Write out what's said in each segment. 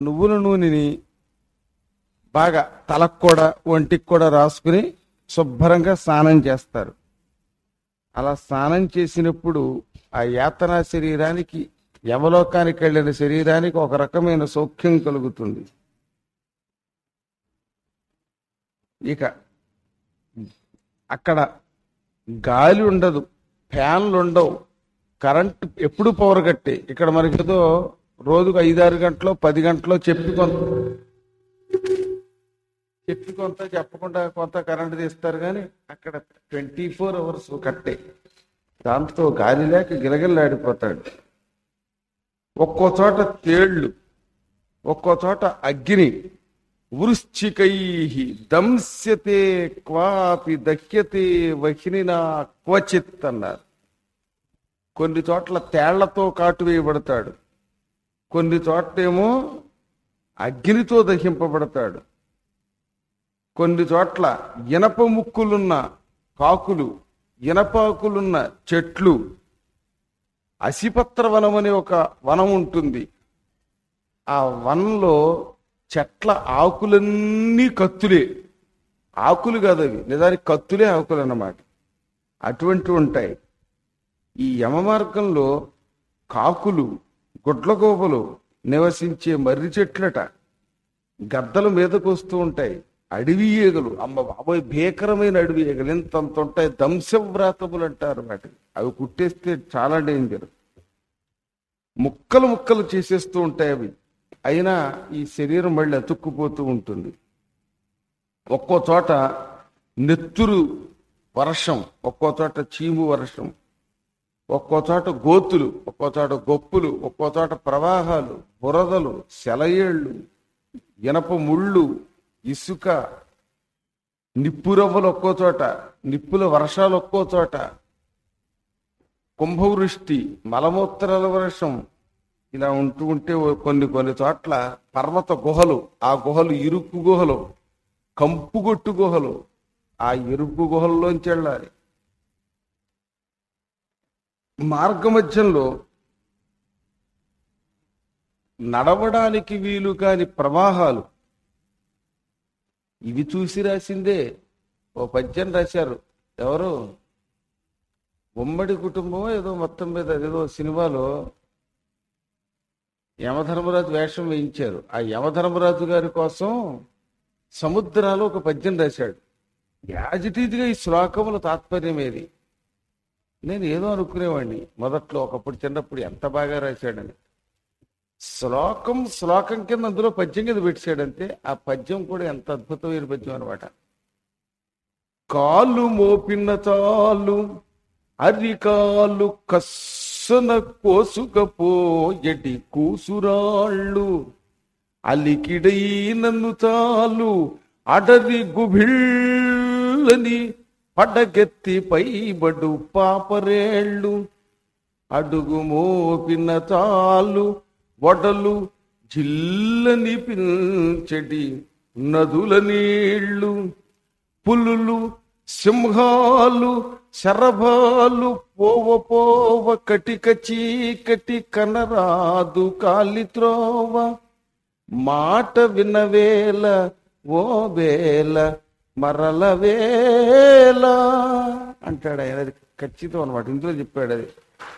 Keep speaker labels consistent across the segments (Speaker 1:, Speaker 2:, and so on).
Speaker 1: నువ్వుల నూనెని బాగా తలకు కూడా ఒంటికి కూడా రాసుకుని శుభ్రంగా స్నానం చేస్తారు అలా స్నానం చేసినప్పుడు ఆ యాతనా శరీరానికి యమలోకానికి వెళ్ళిన శరీరానికి ఒక రకమైన సౌఖ్యం కలుగుతుంది ఇక అక్కడ గాలి ఉండదు ఫ్యాన్లు ఉండవు కరెంట్ ఎప్పుడు పవర్ కట్టే ఇక్కడ మనకి ఏదో రోజుకు ఐదారు గంటలో పది గంటలో చెప్పి కొంత చెప్పి కొంత చెప్పకుండా కొంత కరెంట్ తీస్తారు కానీ అక్కడ ట్వంటీ ఫోర్ అవర్స్ కట్టే దాంతో గాలి లేక గిలగిల్లాడిపోతాడు ఒక్కో చోట తేళ్లు ఒక్కో చోట అగ్ని వృశ్చికై దంస్యతే క్వాపి దహ్యతే వహినినా క్వచిత్ అన్నారు కొన్ని చోట్ల తేళ్లతో కాటు వేయబడతాడు కొన్ని చోట్లేమో అగ్నితో దహింపబడతాడు కొన్ని చోట్ల ఇనప ముక్కులున్న కాకులు ఇనపాకులున్న చెట్లు అసిపత్ర వనం అనే ఒక వనం ఉంటుంది ఆ వనంలో చెట్ల ఆకులన్నీ కత్తులే ఆకులు కాదు అవి నిజానికి కత్తులే ఆకులు అన్నమాట అటువంటివి ఉంటాయి ఈ యమ మార్గంలో కాకులు గుడ్లగోపలు నివసించే మర్రి చెట్లట గద్దల మీదకు వస్తూ ఉంటాయి అడవి ఈగలు అమ్మ బాబోయ్ భీకరమైన అడవి ఈగలు ఇంతంత ఉంటాయి దంశవ్రాతములు అంటారు వాటిని అవి కుట్టేస్తే చాలా డేంజర్ ముక్కలు ముక్కలు చేసేస్తూ ఉంటాయి అవి అయినా ఈ శరీరం మళ్ళీ అతుక్కుపోతూ ఉంటుంది ఒక్కో చోట నెత్తురు వర్షం ఒక్కో చోట చీము వర్షం ఒక్కో చోట గోతులు ఒక్కో చోట గొప్పులు ఒక్కో చోట ప్రవాహాలు బురదలు సెలయేళ్ళు ఇనప ముళ్ళు ఇసుక నిప్పురవ్వలు ఒక్కో చోట నిప్పుల వర్షాలు ఒక్కో చోట కుంభవృష్టి మలమూత్రాల వర్షం ఇలా ఉంటూ ఉంటే ఓ కొన్ని కొన్ని చోట్ల పర్వత గుహలు ఆ గుహలు ఇరుకు గుహలు కంపుగొట్టు గుహలు ఆ ఇరుకు గుహల్లోంచి వెళ్ళాలి మార్గమధ్యంలో నడవడానికి వీలు కాని ప్రవాహాలు ఇవి చూసి రాసిందే ఓ పద్యం రాశారు ఎవరు ఉమ్మడి కుటుంబం ఏదో మొత్తం మీద ఏదో సినిమాలో యమధర్మరాజు వేషం వేయించారు ఆ యమధర్మరాజు గారి కోసం సముద్రాలు ఒక పద్యం రాశాడు యాజిటీదిగా ఈ శ్లోకముల తాత్పర్యం ఏది నేను ఏదో అనుకునేవాడిని మొదట్లో ఒకప్పుడు చిన్నప్పుడు ఎంత బాగా రాశాడని శ్లోకం శ్లోకం కింద అందులో పద్యం కింద పెట్టాడంటే ఆ పద్యం కూడా ఎంత అద్భుతమైన పద్యం అనమాట కాలు మోపిన చాలు అరికాలు కస్సున కోసుకపోయటి కూసురాళ్ళు అలికిడై నన్ను చాలు అడవి గుభిళ్ళని పడగెత్తి పైబడు పాపరేళ్ళు అడుగు మోపిన చాలు వడలు జిల్లని పిల్చెడి నదుల నీళ్లు పులులు సింహాలు శరభాలు పోవ పోవ కటిక చీకటి కనరాదు కాలిత్రోవ మాట వినవేల ఓ వేల మరల వేల అంటాడు ఆయన అది ఖచ్చితం అనమాట ఇందులో చెప్పాడు అది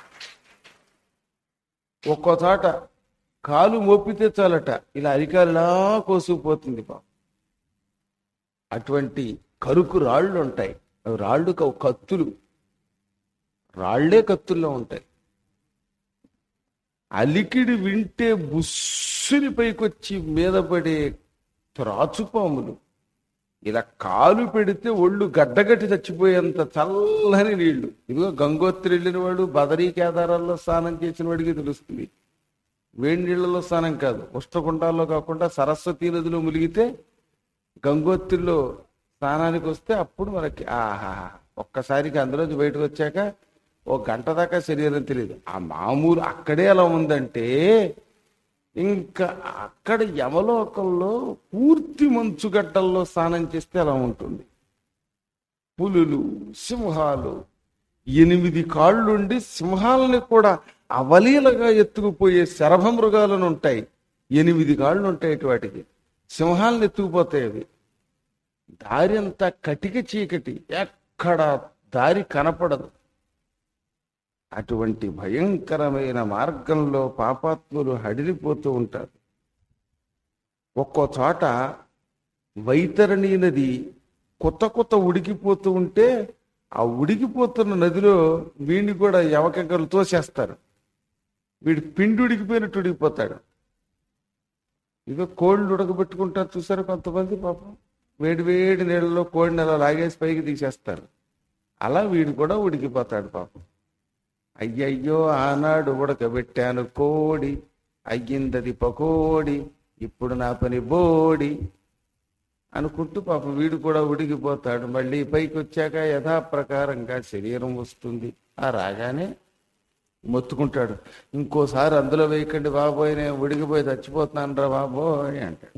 Speaker 1: ఒక్కో చోట కాలు మోపితే చాలట ఇలా అరికాలులా కోసుకుపోతుంది పాపం అటువంటి కరుకు రాళ్ళు ఉంటాయి అవి రాళ్ళు కావు కత్తులు రాళ్లే కత్తుల్లో ఉంటాయి అలికిడి వింటే బుస్సుని పైకొచ్చి మీద పడే త్రాచుపాములు ఇలా కాలు పెడితే ఒళ్ళు గడ్డగట్టి చచ్చిపోయేంత చల్లని నీళ్లు ఇదిగో గంగోత్రి వెళ్ళిన వాడు బదరీ కేదారాల్లో స్నానం చేసిన వాడికి తెలుస్తుంది వేడి నీళ్లలో స్నానం కాదు ఉష్ణకుండాల్లో కాకుండా సరస్వతీ నదిలో మునిగితే గంగోత్రిలో స్నానానికి వస్తే అప్పుడు మనకి ఆహా ఒక్కసారికి అందులోంచి బయటకు వచ్చాక ఓ గంట దాకా శరీరం తెలియదు ఆ మామూలు అక్కడే ఎలా ఉందంటే ఇంకా అక్కడ యమలోకంలో పూర్తి మంచుగడ్డల్లో స్నానం చేస్తే అలా ఉంటుంది పులులు సింహాలు ఎనిమిది కాళ్ళుండి సింహాలని కూడా అవలీలగా ఎత్తుకుపోయే శరభ మృగాలను ఉంటాయి ఎనిమిది కాళ్ళు ఉంటాయి ఇటు వాటికి సింహాలను ఎత్తుకుపోతాయి అవి దారి అంతా కటిక చీకటి ఎక్కడ దారి కనపడదు అటువంటి భయంకరమైన మార్గంలో పాపాత్ములు హడిలిపోతూ ఉంటారు ఒక్కో చోట వైతరణి నది కొత్త కొత్త ఉడికిపోతూ ఉంటే ఆ ఉడికిపోతున్న నదిలో వీడిని కూడా యవకెక్కలు తోసేస్తారు వీడి పిండి ఉడికిపోయినట్టు ఉడికిపోతాడు ఇదో కోళ్ళు ఉడకబెట్టుకుంటారు చూసారు కొంతమంది పాపం వేడి వేడి నీళ్ళలో కోడిని అలా లాగేసి పైకి తీసేస్తారు అలా వీడు కూడా ఉడికిపోతాడు పాపం అయ్యయ్యో ఆనాడు ఉడకబెట్టాను కోడి అయ్యిందది పకోడి ఇప్పుడు నా పని బోడి అనుకుంటూ పాపం వీడు కూడా ఉడికిపోతాడు మళ్ళీ పైకి వచ్చాక యథాప్రకారంగా శరీరం వస్తుంది ఆ రాగానే మొత్తుకుంటాడు ఇంకోసారి అందులో వేయకండి బాబోయ్ నేను ఉడికిపోయి చచ్చిపోతున్నాను రా బాబోయ్ అంటాడు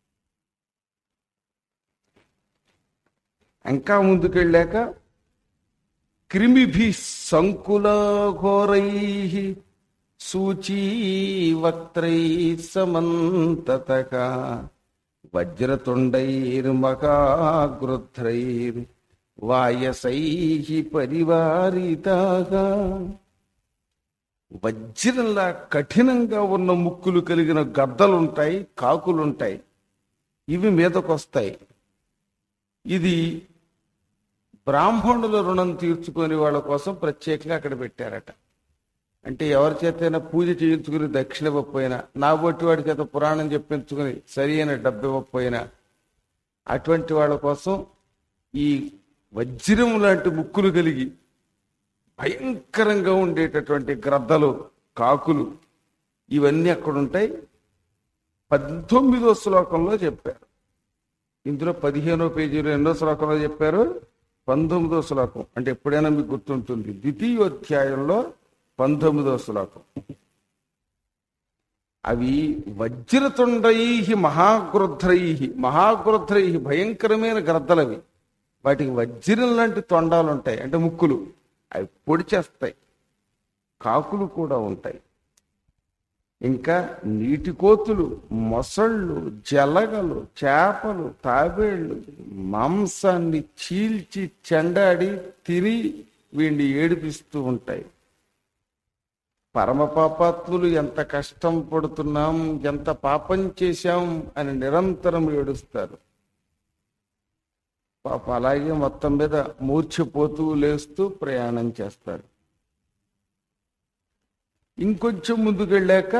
Speaker 1: ఇంకా ముందుకెళ్ళాక క్రిమిభి సంకుల ఘోరై సూచీ వక్త్రై సమంతతక వజ్రతుండైర్మకాగృధ్రైర్ వాయసై పరివారితాగా వజ్రంలా కఠినంగా ఉన్న ముక్కులు కలిగిన గద్దలుంటాయి కాకులుంటాయి ఇవి మీదకొస్తాయి ఇది బ్రాహ్మణుల రుణం తీర్చుకొని వాళ్ళ కోసం ప్రత్యేకంగా అక్కడ పెట్టారట అంటే ఎవరి చేతైనా పూజ చేయించుకుని దక్షిణ ఇవ్వకపోయినా నా బొట్టి వాడి చేత పురాణం చెప్పించుకుని సరి అయిన డబ్బు ఇవ్వకపోయినా అటువంటి వాళ్ళ కోసం ఈ వజ్రం లాంటి ముక్కులు కలిగి భయంకరంగా ఉండేటటువంటి గ్రద్దలు కాకులు ఇవన్నీ అక్కడ ఉంటాయి పంతొమ్మిదో శ్లోకంలో చెప్పారు ఇందులో పదిహేనో పేజీలో ఎన్నో శ్లోకంలో చెప్పారు పంతొమ్మిదో శ్లోకం అంటే ఎప్పుడైనా మీకు గుర్తుంటుంది ద్వితీయోధ్యాయంలో పంతొమ్మిదో శ్లోకం అవి వజ్రతుండై మహాగృధ్రై మహాగృధ్రై భయంకరమైన గ్రద్దలవి వాటికి వజ్రం లాంటి తొండాలు ఉంటాయి అంటే ముక్కులు అవి పొడిచేస్తాయి కాకులు కూడా ఉంటాయి ఇంకా నీటి కోతులు మొసళ్ళు జలగలు చేపలు తాబేళ్లు మాంసాన్ని చీల్చి చెండాడి తిని వీడిని ఏడిపిస్తూ ఉంటాయి పరమ పాపాత్ములు ఎంత కష్టం పడుతున్నాం ఎంత పాపం చేశాం అని నిరంతరం ఏడుస్తారు పాప అలాగే మొత్తం మీద మూర్ఛపోతూ లేస్తూ ప్రయాణం చేస్తారు ఇంకొంచెం ముందుకెళ్ళాక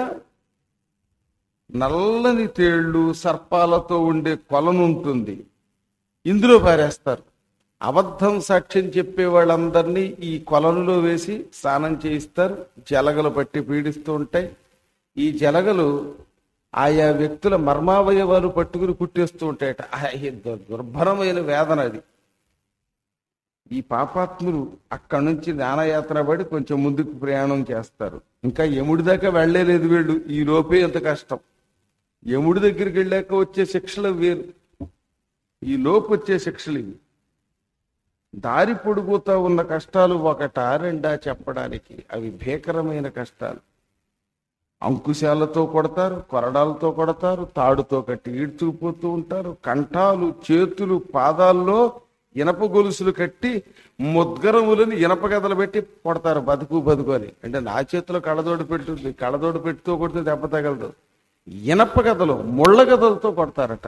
Speaker 1: నల్లని తేళ్లు సర్పాలతో ఉండే కొలను ఉంటుంది ఇందులో పారేస్తారు అబద్ధం సాక్ష్యం చెప్పే వాళ్ళందరినీ ఈ కొలనులో వేసి స్నానం చేయిస్తారు జలగలు పట్టి పీడిస్తూ ఉంటాయి ఈ జలగలు ఆయా వ్యక్తుల మర్మావయవాలు పట్టుకుని కుట్టేస్తూ ఉంటాయట ఆ, ఈ దు- దుర్భరమైన వేదన అది ఈ పాపాత్ములు అక్కడి నుంచి నానయాత్ర పడి కొంచెం ముందుకు ప్రయాణం చేస్తారు ఇంకా యముడి దాకా వెళ్లేలేదు వీళ్ళు ఈ లోపే ఎంత కష్టం యముడి దగ్గరికి వెళ్ళాక వచ్చే శిక్షలు వేరు ఈ లోపు వచ్చే శిక్షలు ఇవి దారి పొడుగుతా ఉన్న కష్టాలు ఒకటా రెండా చెప్పడానికి అవి భీకరమైన కష్టాలు అంకుశాలతో కొడతారు కొరడాలతో కొడతారు తాడుతో కట్టి ఈడ్చుకుపోతూ ఉంటారు కంఠాలు చేతులు పాదాల్లో ఇనప గొలుసులు కట్టి ముద్గరములని ఇనప గదలు పెట్టి కొడతారు బతుకు బతుకు అని అంటే నా చేతిలో కళ్ళదోడు పెట్టుద్ది కళ్ళదోడు పెట్టుతో కొడితే దెబ్బ తగలదు ఇనప గదలు ముళ్ళ గదలతో కొడతారట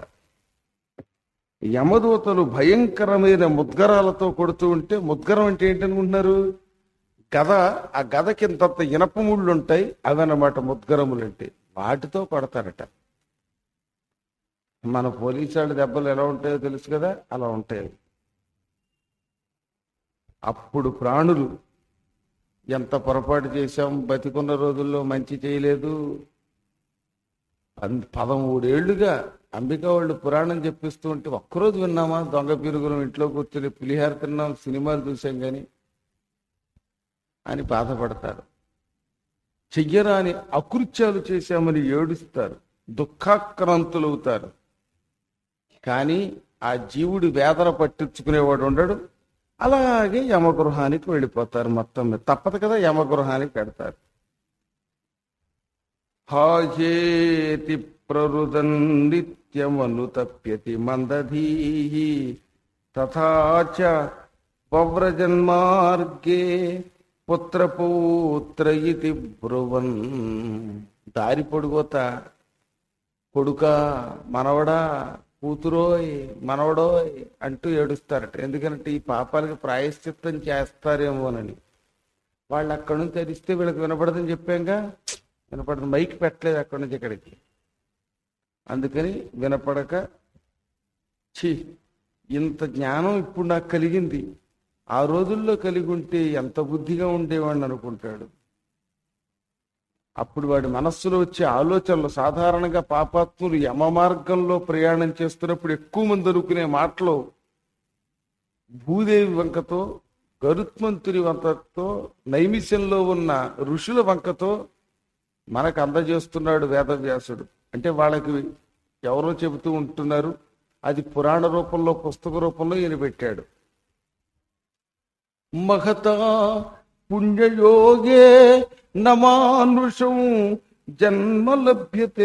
Speaker 1: యమదూతలు భయంకరమైన ముద్గరాలతో కొడుతూ ఉంటే ముద్గరం అంటే ఏంటనుకుంటున్నారు గద ఆ గద కింద ఇనప ముళ్ళు ఉంటాయి అవన్నమాట ముద్గరములు అంటే వాటితో కొడతారట మన పోలీసు వాళ్ళ దెబ్బలు ఎలా ఉంటాయో తెలుసు కదా అలా ఉంటాయి అవి. అప్పుడు ప్రాణులు ఎంత పొరపాటు చేశాం బతికున్న రోజుల్లో మంచి చేయలేదు పన్- పదమూడేళ్లుగా అంబిక వాళ్ళు పురాణం చెప్పిస్తూ ఉంటే ఒక్కరోజు విన్నామా దొంగ పిరుగులు ఇంట్లో కూర్చొని పులిహార తిన్నాం సినిమాలు చూసాం కానీ అని బాధపడతారు చెయ్యరాని అకృత్యాలు చేశామని ఏడుస్తారు దుఃఖాక్రాంతులవుతారు కానీ ఆ జీవుడు వేదన పట్టించుకునేవాడు ఉండడు అలాగే యమగృహానికి వెళ్ళిపోతారు మొత్తం మీద తప్పదు కదా యమగృహానికి పెడతారు హాయేతి ప్రరుదన్ నిత్యమనుతప్యతి మందధీ తథాచ పవ్రజన్మార్గే పుత్రపౌత్ర ఇతి బ్రువన్ దారి పొడుగోత కొడుక మనవడా కూతురోయ్ మనవడోయ్ అంటూ ఏడుస్తారట ఎందుకంటే ఈ పాపాలకి ప్రాయశ్చిత్తం చేస్తారేమోనని వాళ్ళు అక్కడి నుంచి తెరిస్తే వీళ్ళకి వినపడదని చెప్పాంగా వినపడదు మైక్ పెట్టలేదు అక్కడి నుంచి ఇక్కడికి అందుకని వినపడక ఛీ ఇంత జ్ఞానం ఇప్పుడు నాకు కలిగింది ఆ రోజుల్లో కలిగి ఉంటే ఎంత బుద్ధిగా ఉండేవాడిని అనుకుంటాడు అప్పుడు వాడి మనస్సులో వచ్చే ఆలోచనలు సాధారణంగా పాపాత్ములు యమ మార్గంలో ప్రయాణం చేస్తున్నప్పుడు ఎక్కువ మంది అనుకునే మాటలు భూదేవి వంకతో గరుత్మంతుని వంకతో నైమిష్యంలో ఉన్న ఋషుల వంకతో మనకు అందజేస్తున్నాడు వేదవ్యాసుడు అంటే వాళ్ళకి ఎవరో చెబుతూ ఉంటున్నారు అది పురాణ రూపంలో పుస్తక రూపంలో ఈయన పెట్టాడు మహతా పుణ్యయోగే నమానుషం జన్మ లభ్యతే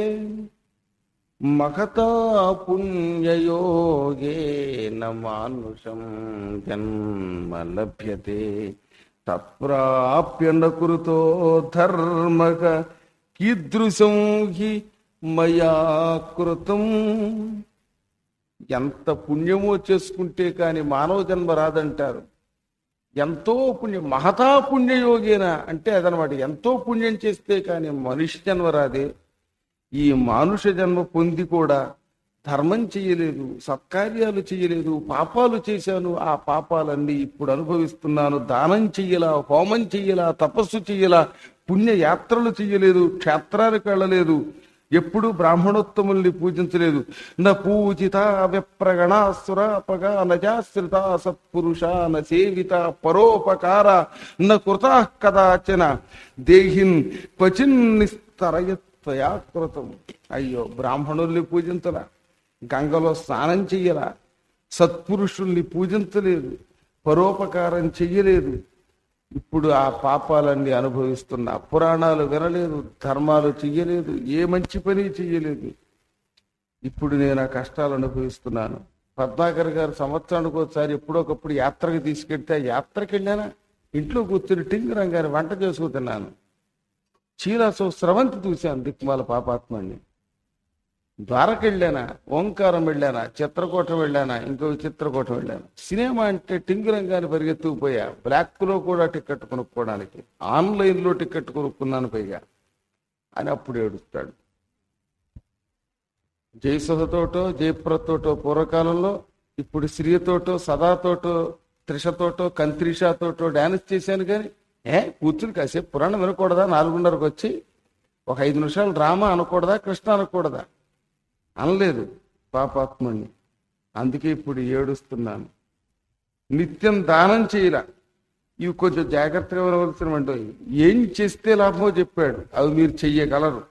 Speaker 1: మహతా పుణ్యయోగే నమానుషం జన్మ లభ్యతే తత్ప్రాప్య నకృతో ధర్మక కీదృశం హి మయా కృతం ఎంత పుణ్యమో చేసుకుంటే కాని మానవ జన్మ రాదంటారు ఎంతో పుణ్యం మహతా పుణ్యయోగేన అంటే అదనమాట ఎంతో పుణ్యం చేస్తే కానీ మనిషి జన్మ రాదే ఈ మానుష జన్మ పొంది కూడా ధర్మం చెయ్యలేదు సత్కార్యాలు చెయ్యలేదు పాపాలు చేశాను ఆ పాపాలన్నీ ఇప్పుడు అనుభవిస్తున్నాను దానం చెయ్యలా హోమం చెయ్యలా తపస్సు చెయ్యలా పుణ్య యాత్రలు చెయ్యలేదు క్షేత్రాలకు వెళ్ళలేదు ఎప్పుడు బ్రాహ్మణోత్తముల్ని పూజించలేదు న పూజిత విప్రగణ సురాపగ నజాశ్రిత సత్పురుష న సేవిత పరోపకార న కృత కదాచన దేహిన్ క్వచిన్నిస్తరయత్వయా కృతం అయ్యో బ్రాహ్మణుల్ని పూజించలా గంగలో స్నానం చెయ్యలా సత్పురుషుల్ని పూజించలేదు పరోపకారం చెయ్యలేదు ఇప్పుడు ఆ పాపాలన్నీ అనుభవిస్తున్నా పురాణాలు వినలేదు ధర్మాలు చెయ్యలేదు ఏ మంచి పని చెయ్యలేదు ఇప్పుడు నేను ఆ కష్టాలు అనుభవిస్తున్నాను పద్మాకర్ గారు సంవత్సరానికి ఒకసారి ఎప్పుడొకప్పుడు యాత్రకు తీసుకెళ్తే ఆ యాత్రకి వెళ్ళానా ఇంట్లో కూర్చుని టింగ్ రంగారి వంట చేసుకు తిన్నాను చీలాసో స్రవంతి చూశాను దిక్మాల పాపాత్మని ద్వారక వెళ్ళానా ఓంకారం వెళ్ళానా చిత్రకూటం వెళ్ళానా ఇంకో చిత్రకూటం వెళ్ళాను సినిమా అంటే టింగు రంగాన్ని పరిగెత్తుకుపోయా బ్లాక్ లో కూడా టికెట్ కొనుక్కోవడానికి ఆన్లైన్ లో టికెట్ కొనుక్కున్నాను పైగా అని అప్పుడు ఏడుస్తాడు జయసుధతోటో జయప్రతోటో పూర్వకాలంలో ఇప్పుడు శ్రీయతోటో సదాతోటో త్రిషతోటో కంత్రిషాతోటో డాన్స్ చేశాను కానీ ఏ కూర్చుని కాసేపు పురాణం వినకూడదా నాలుగున్నరకు వచ్చి ఒక ఐదు నిమిషాలు డ్రామా అనకూడదా కృష్ణ అనకూడదా అనలేదు పాపాత్ముణ్ణి అందుకే ఇప్పుడు ఏడుస్తున్నాను నిత్యం దానం చేయలా ఇవి కొంచెం జాగ్రత్తగా వినవలసినవంటి ఏం చేస్తే లాభమో చెప్పాడు అవి మీరు చెయ్యగలరు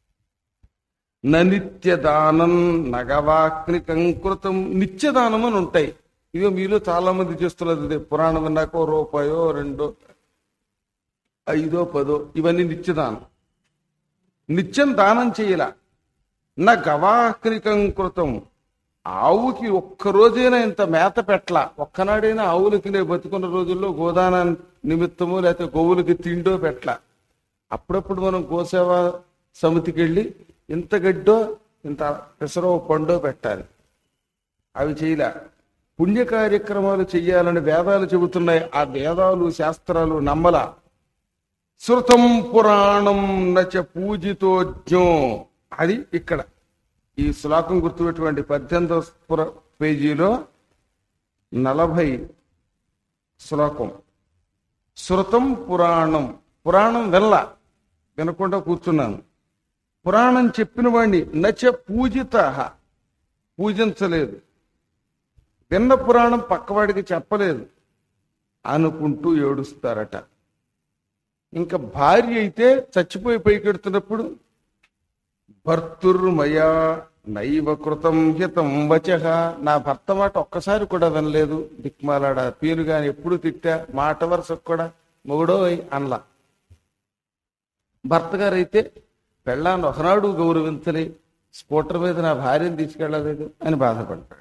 Speaker 1: నిత్య దానం నగవాక్ని కంకృతం నిత్యదానం అని ఉంటాయి ఇవి మీలో చాలా మంది చేస్తున్నది ఇదే పురాణం విన్నాకో రూపాయో రెండో ఐదో పదో ఇవన్నీ నిత్యదానం నిత్యం దానం చేయల నా గవాక్నికం కృతం ఆవుకి ఒక్క రోజైనా ఇంత మేత పెట్ల ఒక్కనాడైనా ఆవులకి నేను బతుకున్న రోజుల్లో గోదాన నిమిత్తమో లేకపోతే గోవులకి తిండో పెట్ల అప్పుడప్పుడు మనం గోసేవ సమితికి వెళ్ళి ఇంత గడ్డో ఇంత పెసరో పండో పెట్టాలి అవి చేయలే పుణ్య కార్యక్రమాలు చెయ్యాలని వేదాలు చెబుతున్నాయి ఆ వేదాలు శాస్త్రాలు నమ్మల శృతం పురాణం నచ పూజితోజ్ఞో అది ఇక్కడ ఈ శ్లోకం గుర్తుపెట్టుకోండి పద్దెనిమిదవ పుర- పేజీలో నలభై శ్లోకం శృతం పురాణం పురాణం వెళ్ళ వినకుండా కూర్చున్నాను పురాణం చెప్పిన వాడిని నచ పూజిత పూజించలేదు విన్న పురాణం పక్కవాడికి చెప్పలేదు అనుకుంటూ ఏడుస్తారట ఇంకా భార్య అయితే చచ్చిపోయి పైకెడుతున్నప్పుడు భర్తుర్మయా నైవ కృతం హితం వచహ నా భర్త మాట ఒక్కసారి కూడా వినలేదు దిక్మాలాడ పీను గాని ఎప్పుడు తిట్టా మాట వరుసకు కూడా మొగుడో అనలా భర్త గారు అయితే పెళ్ళాన్ని ఒకనాడు గౌరవించలే స్కూటర్ మీద నా భార్యను తీసుకెళ్ళలేదు అని బాధపడతాడు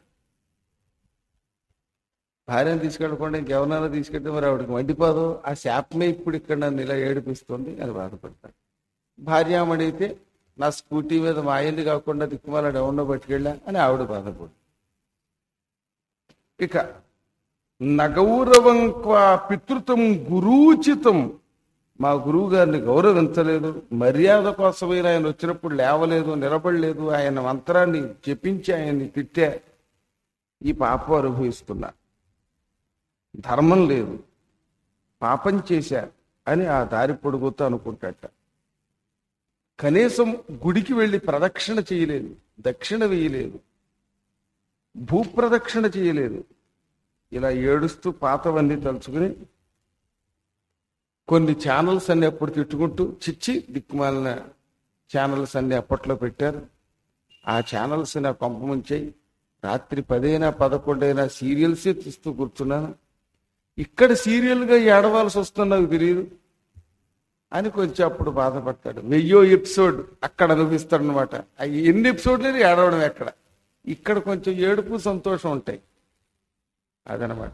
Speaker 1: భార్యను తీసుకెళ్ళకుండా ఇంకెవరినైనా తీసుకెళ్తే మరి ఆవిడకి మండిపోదు ఆ శాపమే ఇప్పుడు ఇక్కడ నన్ను ఇలా ఏడిపిస్తుంది అని బాధపడతాడు భార్యామణి అయితే నా స్కూటీ మీద మా ఆయన్ని కాకుండా దిక్కుమాలాడు ఎవరినో పట్టుకెళ్ళా అని ఆవిడ బాధపడు ఇక నగౌరవం క్వా పితృతం గురూచితం మా గురువు గారిని గౌరవించలేదు మర్యాద కోసమైన ఆయన వచ్చినప్పుడు లేవలేదు నిలబడలేదు ఆయన మంత్రాన్ని చెప్పించి ఆయన్ని తిట్టా ఈ పాపం అనుభవిస్తున్నా ధర్మం లేదు పాపం చేశా అని ఆ దారి పొడుగుతూ అనుకుంటాట కనీసం గుడికి వెళ్ళి ప్రదక్షిణ చేయలేదు దక్షిణ వేయలేదు భూప్రదక్షిణ చేయలేదు ఇలా ఏడుస్తూ పాతవన్నీ తలుచుకుని కొన్ని ఛానల్స్ అన్ని అప్పుడు తిట్టుకుంటూ చిచ్చి దిక్కుమాలిన ఛానల్స్ అన్ని అప్పట్లో పెట్టారు ఆ ఛానల్స్ నా పంపముంచాయి రాత్రి పదైనా పదకొండైనా సీరియల్సే చూస్తూ కూర్చున్నాను ఇక్కడ సీరియల్గా ఏడవాల్సి వస్తుందో నాకు తెలియదు అని కొంచెం అప్పుడు బాధపడతాడు వెయ్యో ఎపిసోడ్ అక్కడ అనిపిస్తాడు అనమాట ఎన్ని ఎపిసోడ్లు ఏడవడం ఎక్కడ ఇక్కడ కొంచెం ఏడుపు సంతోషం ఉంటాయి అదనమాట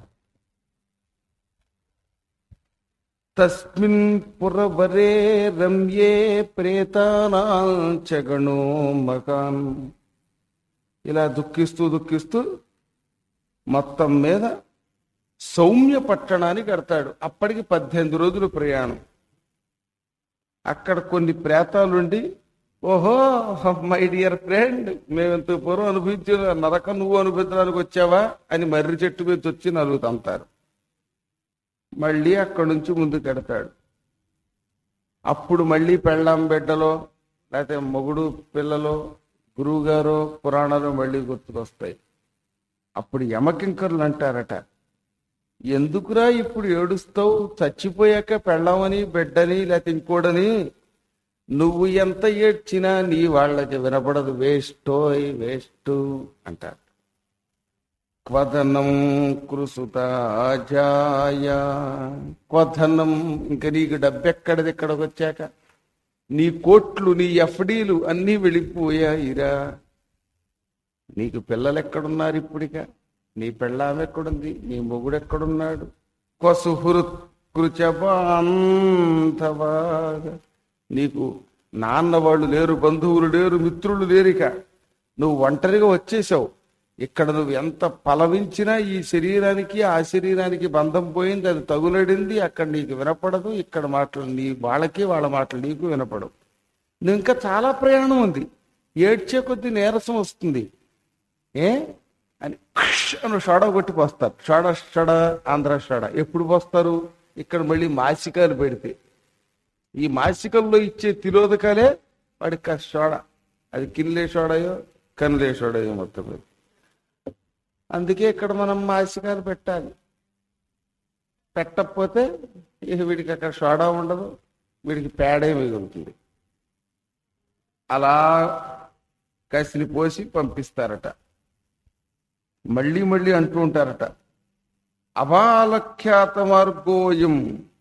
Speaker 1: తస్మిన్ పురవరే రమ్యే ప్రేతానాంచగణో మకాన్ ఇలా దుఃఖిస్తూ దుఃఖిస్తూ మొత్తం మీద సౌమ్య పట్టణానికి కడతాడు అప్పటికి పద్దెనిమిది రోజులు ప్రయాణం అక్కడ కొన్ని ప్రేతాలుండి ఓహో మై డియర్ ఫ్రెండ్ మేమెంత పూర్వం అనుభవించిన నరకం నువ్వు అనుభవించడానికి వచ్చావా అని మర్రి చెట్టు మీద వచ్చి నలుగు తంతారు మళ్ళీ అక్కడి నుంచి ముందుకు ఎడతాడు అప్పుడు మళ్ళీ పెళ్ళాం బిడ్డలో లేకపోతే మొగుడు పిల్లలో గురువుగారు పురాణాలు మళ్ళీ గుర్తుకొస్తాయి అప్పుడు యమకింకర్లు అంటారట ఎందుకురా ఇప్పుడు ఏడుస్తావు చచ్చిపోయాక పెళ్ళామని బిడ్డని లేకపోతే ఇంకోడని నువ్వు ఎంత ఏడ్చినా నీ వాళ్ళకి వినపడదు వేస్టోయ్ వేస్ట్ అంటారు క్వధనం కృసుతాజాయ క్వధనం ఇంక నీకు డబ్బెక్కడది ఇక్కడికి వచ్చాక నీ కోట్లు నీ ఎఫ్డీలు అన్నీ వెళ్ళిపోయాయిరా నీకు పిల్లలు ఎక్కడున్నారు ఇప్పుడిక నీ పెళ్ళాం ఎక్కడుంది నీ మొగుడు ఎక్కడున్నాడు కొసుహృత్ కృచబాంధవాగా నీకు నాన్న వాళ్ళు లేరు బంధువులు లేరు మిత్రులు లేరిక నువ్వు ఒంటరిగా వచ్చేసావు ఇక్కడ నువ్వు ఎంత పలవించినా ఈ శరీరానికి ఆ శరీరానికి బంధం పోయింది అది తగులడింది అక్కడ నీకు వినపడదు ఇక్కడ మాటలు నీ వాళ్ళకి వాళ్ళ మాటలు నీకు వినపడవు నువ్వు ఇంకా చాలా ప్రయాణం ఉంది ఏడ్చే కొద్దీ నీరసం వస్తుంది ఏ అని ఖుష్ అని షోడ కొట్టి పోస్తారు షోడ షడ ఆంధ్ర షోడ ఎప్పుడు పోస్తారు ఇక్కడ మళ్ళీ మాసికాలు పెడితే ఈ మాసికల్లో ఇచ్చే తిలోదకాలే వాడికి కాస్త షోడ అది కిన్లే షోడయో కన్లే షోడయో మొత్తం మీద అందుకే ఇక్కడ మనం మాసికాలు పెట్టాలి పెట్టకపోతే ఇక వీడికి అక్కడ షోడా ఉండదు వీడికి పేడే మిగులుతుంది అలా కసిని పోసి పంపిస్తారట మళ్ళీ మళ్ళీ అంటూ ఉంటారట అబాలఖ్యాత మార్గోయం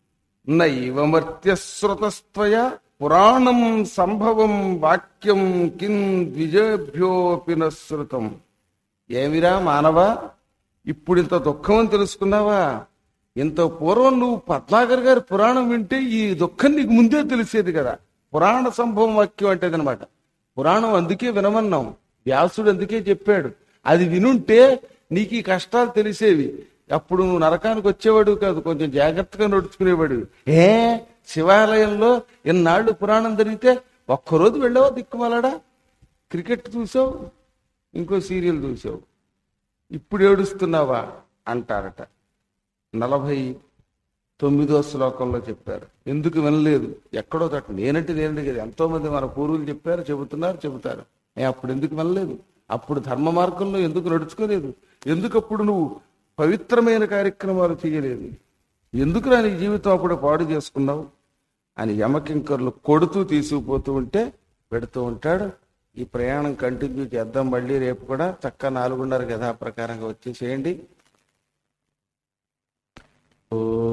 Speaker 1: నైవమర్త్యశ్రుతస్త్వయ పురాణం సంభవం వాక్యం కిం ద్విజభ్యోపి నశ్రుతం ఏమిరా మానవా ఇప్పుడు ఇంత దుఃఖం అని తెలుసుకున్నావా ఇంత పూర్వం నువ్వు పద్మాకర్ గారి పురాణం వింటే ఈ దుఃఖం నీకు ముందే తెలిసేది కదా పురాణ సంభవం వాక్యం అంటే అనమాట పురాణం అందుకే వినమన్నాం వ్యాసుడు అందుకే చెప్పాడు అది వినుంటే నీకు ఈ కష్టాలు తెలిసేవి అప్పుడు నువ్వు నరకానికి వచ్చేవాడు కాదు కొంచెం జాగ్రత్తగా నడుచుకునేవాడు ఏ శివాలయంలో ఎన్నాళ్ళు పురాణం జరిగితే ఒక్కరోజు వెళ్ళావా దిక్కుమాలాడా క్రికెట్ చూసావు ఇంకో సీరియల్ చూసావు ఇప్పుడు ఏడుస్తున్నావా అంటారట నలభై తొమ్మిదో శ్లోకంలో చెప్పారు ఎందుకు వినలేదు ఎక్కడో తట నేనంటే నేనంటే కదా ఎంతో మంది మన పూర్వులు చెప్పారు చెబుతున్నారు చెబుతారు ఏ అప్పుడు ఎందుకు వినలేదు అప్పుడు ధర్మ మార్గంలో ఎందుకు నడుచుకోలేదు ఎందుకు అప్పుడు నువ్వు పవిత్రమైన కార్యక్రమాలు చేయలేదు ఎందుకు నీ జీవితం అప్పుడు పాడు చేసుకున్నావు అని యమకింకర్లు కొడుతూ తీసుకుపోతూ ఉంటే పెడుతూ ఉంటాడు ఈ ప్రయాణం కంటిన్యూ చేద్దాం మళ్ళీ రేపు కూడా చక్క నాలుగున్నర యథాప్రకారంగా వచ్చేసేయండి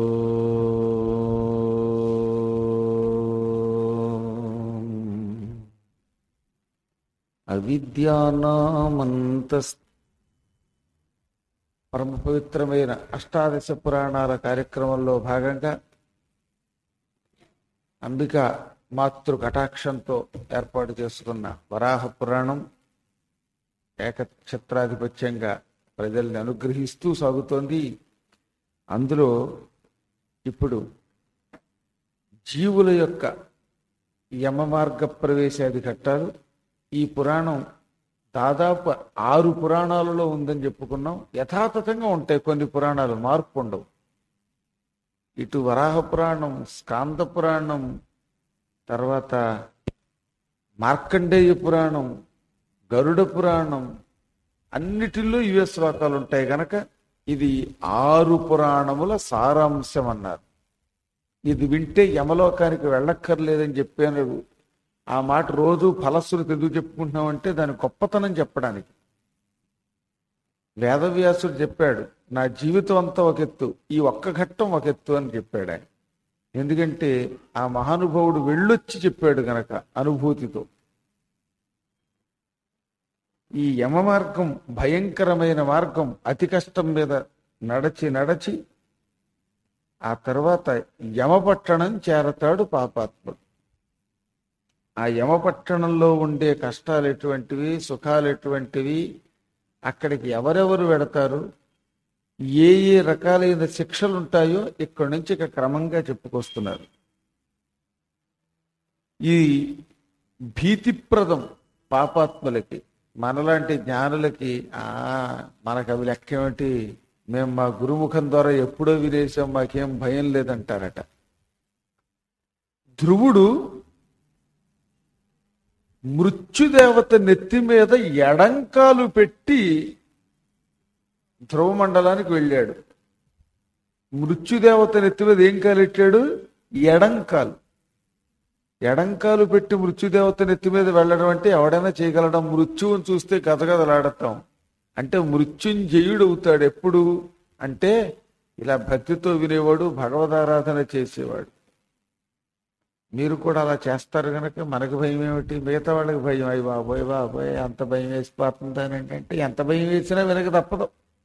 Speaker 1: ఓం. అవిద్యానామంత పరమ పవిత్రమైన అష్టాదశ పురాణాల కార్యక్రమంలో భాగంగా అంబిక మాతృ కటాక్షంతో ఏర్పాటు చేసుకున్న వరాహ పురాణం ఏకఛత్రాధిపత్యంగా ప్రజల్ని అనుగ్రహిస్తూ సాగుతోంది అందులో ఇప్పుడు జీవుల యొక్క యమ మార్గ ప్రవేశాది ఘట్టాలు ఈ పురాణం దాదాపు ఆరు పురాణాలలో ఉందని చెప్పుకున్నాం యథాతథంగా ఉంటాయి కొన్ని పురాణాలు మార్పు ఉండవు ఇటు వరాహ పురాణం స్కాంద పురాణం తర్వాత మార్కండేయ పురాణం గరుడ పురాణం అన్నిటిలో ఇవే శ్లోకాలు ఉంటాయి గనక ఇది ఆరు పురాణముల సారాంశం అన్నారు ఇది వింటే యమలోకానికి వెళ్ళక్కర్లేదని చెప్పాను ఆ మాట రోజు ఫలశ్రుతి ఎందుకు చెప్పుకుంటున్నామంటే దాని గొప్పతనం చెప్పడానికి వేదవ్యాసుడు చెప్పాడు నా జీవితం అంతా ఒక ఎత్తు ఈ ఒక్క ఘట్టం ఒక ఎత్తు అని చెప్పాడు ఆయన ఎందుకంటే ఆ మహానుభావుడు వెళ్ళొచ్చి చెప్పాడు గనక అనుభూతితో ఈ యమ మార్గం భయంకరమైన మార్గం అతి కష్టం మీద నడచి నడచి ఆ తర్వాత యమపట్టణం చేరతాడు పాపాత్ముడు ఆ యమపట్టణంలో ఉండే కష్టాలు ఎటువంటివి సుఖాలు ఎటువంటివి అక్కడికి ఎవరెవరు వెడతారు ఏ ఏ రకాలైన శిక్షలు ఉంటాయో ఇక్కడి నుంచి ఇక క్రమంగా చెప్పుకొస్తున్నారు ఈ భీతిప్రదం పాపాత్ములకి మనలాంటి జ్ఞానులకి ఆ మనకు అవి లెక్కేమిటి మేము మా గురుముఖం ద్వారా ఎప్పుడో వినేసాం మాకేం భయం లేదంటారట ధ్రువుడు మృత్యుదేవత నెత్తి మీద ఎడంకాలు పెట్టి ధ్రువ మండలానికి వెళ్ళాడు మృత్యుదేవత నెత్తి మీద ఏం కాలెట్టాడు ఎడంకాలు ఎడంకాలు పెట్టి మృత్యుదేవత నెత్తి మీద వెళ్ళడం అంటే ఎవడైనా చేయగలడం మృత్యువుని చూస్తే గదగదలాడతాం అంటే మృత్యుంజయుడు అవుతాడు ఎప్పుడు అంటే ఇలా భక్తితో వినేవాడు భగవదారాధన చేసేవాడు మీరు కూడా అలా చేస్తారు కనుక మనకు భయం ఏమిటి మిగతా వాళ్ళకి భయం అయ్యి బాబోయ్ బాబోయ్ అంత భయం వేసిపోతుంది అని అంటే ఎంత భయం వేసినా వెనక తప్పదు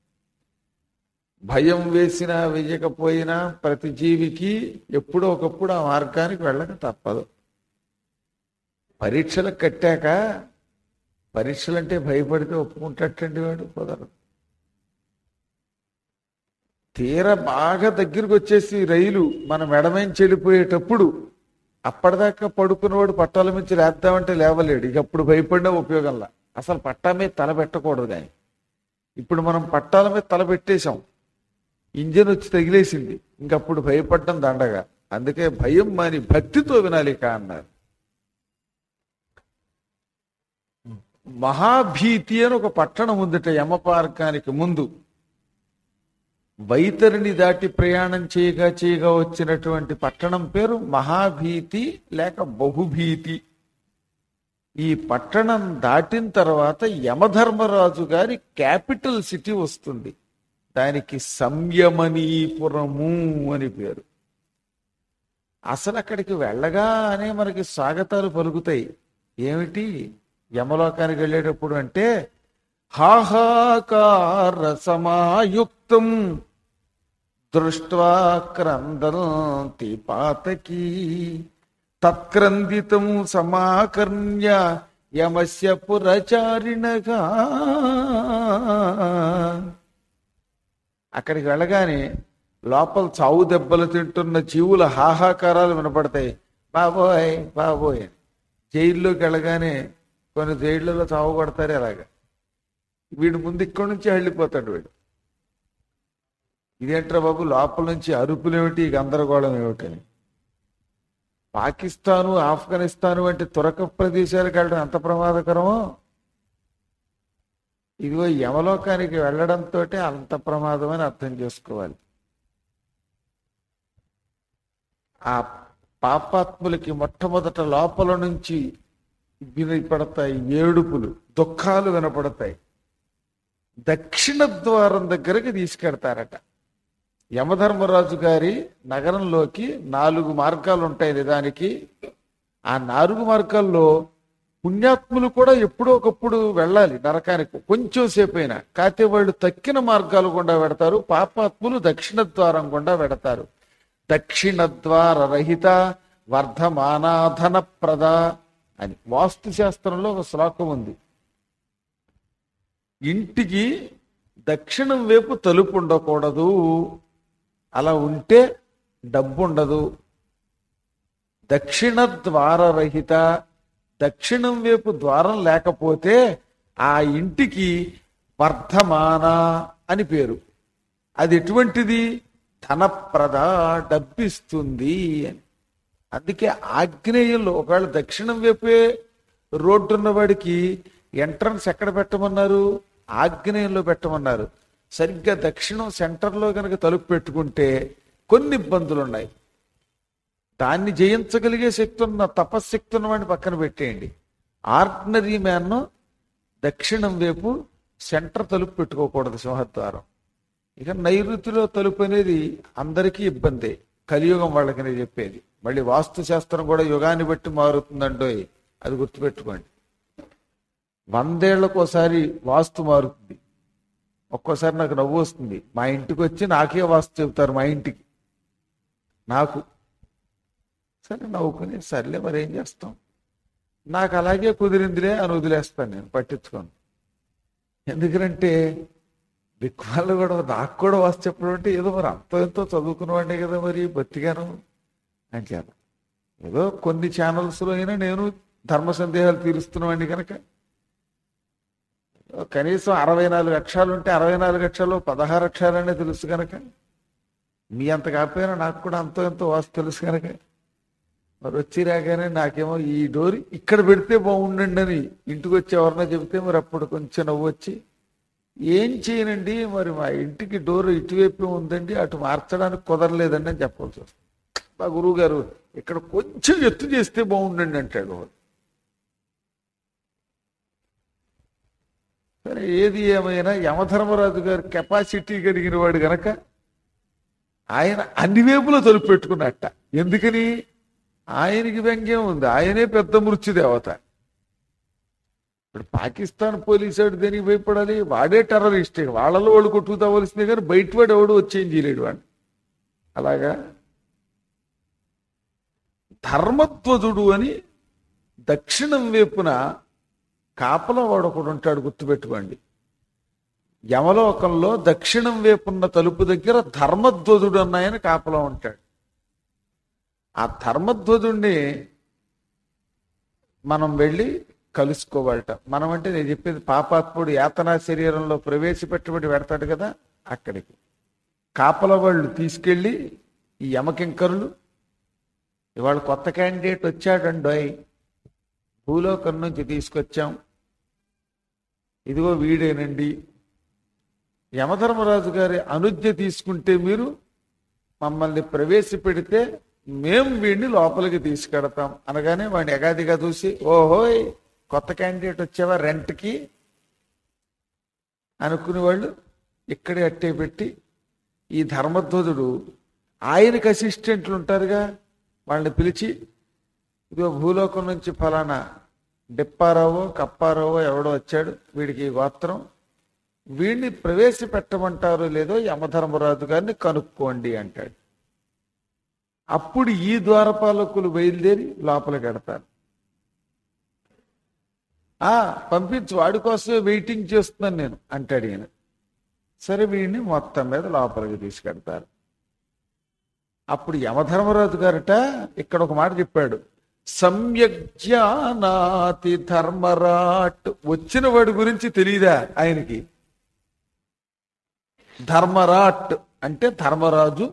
Speaker 1: భయం వేసినా వేయకపోయినా ప్రతి జీవికి ఎప్పుడో ఒకప్పుడు ఆ మార్గానికి వెళ్ళక తప్పదు పరీక్షలకు కట్టాక పరీక్షలంటే భయపడితే ఒప్పుకుంటట్టండి వాడు కుదరదు తీర బాగా దగ్గరికి వచ్చేసి రైలు మన మెడమేం చెడిపోయేటప్పుడు అప్పటిదాకా పడుకున్నవాడు పట్టాల మించి లేద్దామంటే లేవలేడు ఇక అప్పుడు భయపడినా ఉపయోగంలా అసలు పట్టా మీద తల పెట్టకూడదు కానీ ఇప్పుడు మనం పట్టాల మీద తల పెట్టేశాం ఇంజన్ వచ్చి తగిలేసింది ఇంకప్పుడు భయపడడం దండగా అందుకే భయం మాని భక్తితో వినాలి కా అన్నారు మహాభీతి అని ఒక పట్టణం ఉందట యమపార్కానికి ముందు వైతరిని దాటి ప్రయాణం చేయగా చేయగా వచ్చినటువంటి పట్టణం పేరు మహాభీతి లేక బహుభీతి ఈ పట్టణం దాటిన తర్వాత యమధర్మరాజు గారి క్యాపిటల్ సిటీ వస్తుంది దానికి సంయమనీపురము అని పేరు అసలు అక్కడికి వెళ్ళగానే మనకి స్వాగతాలు పలుకుతాయి ఏమిటి యమలోకానికి వెళ్ళేటప్పుడు అంటే హాహాకార సమాయుక్తం దృష్ట్వా క్రందంతి పాతకీ తత్క్రందితం సమాకర్ణ్య యమస్య పురచారిణగా అక్కడికి వెళ్ళగానే లోపల చావు దెబ్బలు తింటున్న జీవుల హాహాకారాలు వినపడతాయి బాబోయ్ బాబోయ్ జైల్లోకి వెళ్ళగానే కొన్ని జైళ్ళలో చావు కొడతారు అలాగా వీడి ముందు ఇక్కడి నుంచి వెళ్ళిపోతాడు వీడు ఇదేంట్రా బాబు లోపల నుంచి అరుపులేమిటి గందరగోళం ఏమిటని పాకిస్తాను ఆఫ్ఘనిస్తాను వంటి తురక ప్రదేశాలకు వెళ్ళడం ఎంత ప్రమాదకరమో ఇదిగో యమలోకానికి వెళ్ళడంతో అంత ప్రమాదం అని అర్థం చేసుకోవాలి ఆ పాపాత్ములకి మొట్టమొదట లోపల నుంచి వినపడతాయి ఏడుపులు దుఃఖాలు వినపడతాయి దక్షిణ ద్వారం దగ్గరికి తీసుకెడతారట యమధర్మరాజు గారి నగరంలోకి నాలుగు మార్గాలు ఉంటాయి నిజానికి ఆ నాలుగు మార్గాల్లో పుణ్యాత్ములు కూడా ఎప్పుడో ఒకప్పుడు వెళ్ళాలి నరకానికి కొంచెం సేపు అయినా కాకపోతే వాళ్ళు తక్కిన మార్గాలు గుండా పెడతారు పాపాత్ములు దక్షిణ ద్వారం గుండా పెడతారు దక్షిణ ద్వార రహిత వర్ధమానాధన ప్రద అని వాస్తు శాస్త్రంలో ఒక శ్లోకం ఉంది ఇంటికి దక్షిణం వైపు తలుపు ఉండకూడదు అలా ఉంటే డబ్బు ఉండదు దక్షిణ ద్వారరహిత దక్షిణం వైపు ద్వారం లేకపోతే ఆ ఇంటికి వర్ధమాన అని పేరు అది ఎటువంటిది ధనప్రద డబ్బిస్తుంది అని అందుకే ఆగ్నేయంలో ఒకవేళ దక్షిణం వైపే రోడ్డు ఉన్నవాడికి ఎంట్రన్స్ ఎక్కడ పెట్టమన్నారు ఆగ్నేయంలో పెట్టమన్నారు సరిగ్గా దక్షిణం సెంటర్లో కనుక తలుపు పెట్టుకుంటే కొన్ని ఇబ్బందులు ఉన్నాయి దాన్ని జయించగలిగే శక్తి ఉన్న తపశ్శక్తి ఉన్నవాడిని పక్కన పెట్టేయండి ఆర్డినరీ మ్యాన్ దక్షిణం వైపు సెంటర్ తలుపు పెట్టుకోకూడదు సింహద్వారం ఇక నైరుతిలో తలుపు అనేది అందరికీ ఇబ్బందే కలియుగం వాళ్ళకి నేను చెప్పేది మళ్ళీ వాస్తు శాస్త్రం కూడా యుగాన్ని బట్టి మారుతుందండోయ్ అది గుర్తుపెట్టుకోండి వందేళ్లకు ఒకసారి వాస్తు మారుతుంది ఒక్కోసారి నాకు నవ్వు వస్తుంది మా ఇంటికి వచ్చి నాకే వాస్తు చెబుతారు మా ఇంటికి నాకు సరే నవ్వుకుని సర్లే మరి ఏం చేస్తాం నాకు అలాగే కుదిరిందిలే అని వదిలేస్తాను నేను పట్టించుకోను ఎందుకంటే దిక్వాళ్ళు కూడా నాకు కూడా వాస్తు చెప్పడం అంటే ఏదో మరి అంతో ఎంతో చదువుకున్నవాడినే కదా మరి బతికాను అని చేత ఏదో కొన్ని ఛానల్స్లో అయినా నేను ధర్మ సందేహాలు తీరుస్తున్నవాడిని కనుక కనీసం అరవై నాలుగు అక్షరాలు ఉంటే అరవై నాలుగు అక్షరాలు పదహారు అక్షరాలనే తెలుసు కనుక మీ అంత కాకపోయినా నాకు కూడా అంతో ఎంతో వాస్తు తెలుసు కనుక మరి వచ్చి రాగానే నాకేమో ఈ డోర్ ఇక్కడ పెడితే బాగుండండి అని ఇంటికి వచ్చి ఎవరన్నా చెబితే మరి అప్పుడు కొంచెం నవ్వు వచ్చి ఏం చేయనండి మరి మా ఇంటికి డోర్ ఇటువైపు ఉందండి అటు మార్చడానికి కుదరలేదండి అని చెప్పాల్సి వస్తుంది మా గురువు గారు ఇక్కడ కొంచెం ఎత్తు చేస్తే బాగుండండి అంటాడు వాడు. సరే ఏది ఏమైనా యమధర్మరాజు గారు కెపాసిటీ కలిగిన వాడు గనక ఆయన అన్ని వైపులో తలుపు పెట్టుకున్నట్ట ఎందుకని ఆయనకి వ్యంగ్యం ఉంది ఆయనే పెద్ద మృత్యు దేవత ఇప్పుడు పాకిస్తాన్ పోలీసు వాడు దేనికి భయపడాలి వాడే టెర్రరిస్ట్ వాళ్ళలో వాళ్ళు కొట్టుకు తవ్వలసిందే కానీ బయట వాడు ఎవడు వచ్చేం చేయలేడు వాడిని అలాగా ధర్మధ్వజుడు అని దక్షిణం వైపున కాపలా వాడు ఒకడు ఉంటాడు గుర్తుపెట్టుకోండి యమలోకంలో దక్షిణం వైపున్న తలుపు దగ్గర ధర్మధ్వజుడు అన్నాయని కాపలా ఉంటాడు ఆ ధర్మధ్వజుణ్ణి మనం వెళ్ళి కలుసుకోవాలట మనం అంటే నేను చెప్పేది పాపాత్ముడు యాతనా శరీరంలో ప్రవేశపెట్టబడి పెడతాడు కదా అక్కడికి కాపల వాళ్ళు తీసుకెళ్ళి ఈ యమకింకరులు ఇవాళ కొత్త క్యాండిడేట్ వచ్చాడండోయ్ భూలోకం నుంచి తీసుకొచ్చాం ఇదిగో వీడేనండి యమధర్మరాజు గారి అనుజ్ఞ తీసుకుంటే మీరు మమ్మల్ని ప్రవేశపెడితే మేం వీడిని లోపలికి తీసుకెడతాం అనగానే వాడిని ఎగాదిగా చూసి ఓహోయ్ కొత్త క్యాండిడేట్ వచ్చావా రెంట్కి అనుకునే వాళ్ళు ఇక్కడే అట్టే పెట్టి ఈ ధర్మధ్వజుడు ఆయనకి అసిస్టెంట్లు ఉంటారుగా వాళ్ళని పిలిచి ఇదిగో భూలోకం నుంచి ఫలానా డిప్పారావో కప్పారావో ఎవడో వచ్చాడు వీడికి ఈ గోత్రం వీడిని ప్రవేశపెట్టమంటారో లేదో యమధర్మరాజు గారిని కనుక్కోండి అంటాడు అప్పుడు ఈ ద్వారపాలకులు బయలుదేరి లోపలికి ఎడతారు ఆ పంపించు వాడి కోసమే వెయిటింగ్ చేస్తున్నాను నేను అంటాడు ఈయన సరే వీడిని మొత్తం మీద లోపలికి తీసుకెడతారు అప్పుడు యమధర్మరాజు గారట ఇక్కడ ఒక మాట చెప్పాడు సమ్యజ్ఞానాతి ధర్మరాట్ వచ్చిన వాడి గురించి తెలియదా ఆయనకి ధర్మరాట్ అంటే ధర్మరాజు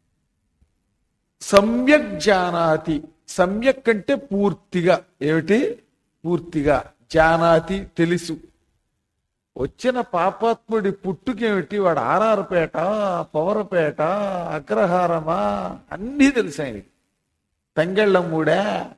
Speaker 1: సమ్యక్ జానాతి సమ్యక్ అంటే పూర్తిగా ఏమిటి పూర్తిగా జానాతి తెలుసు వచ్చిన పాపాత్ముడి పుట్టుకేమిటి వాడు ఆరారపేట పవరపేట అగ్రహారమా అన్నీ తెలుసు ఆయనకి తంగెళ్ళమ్మూడా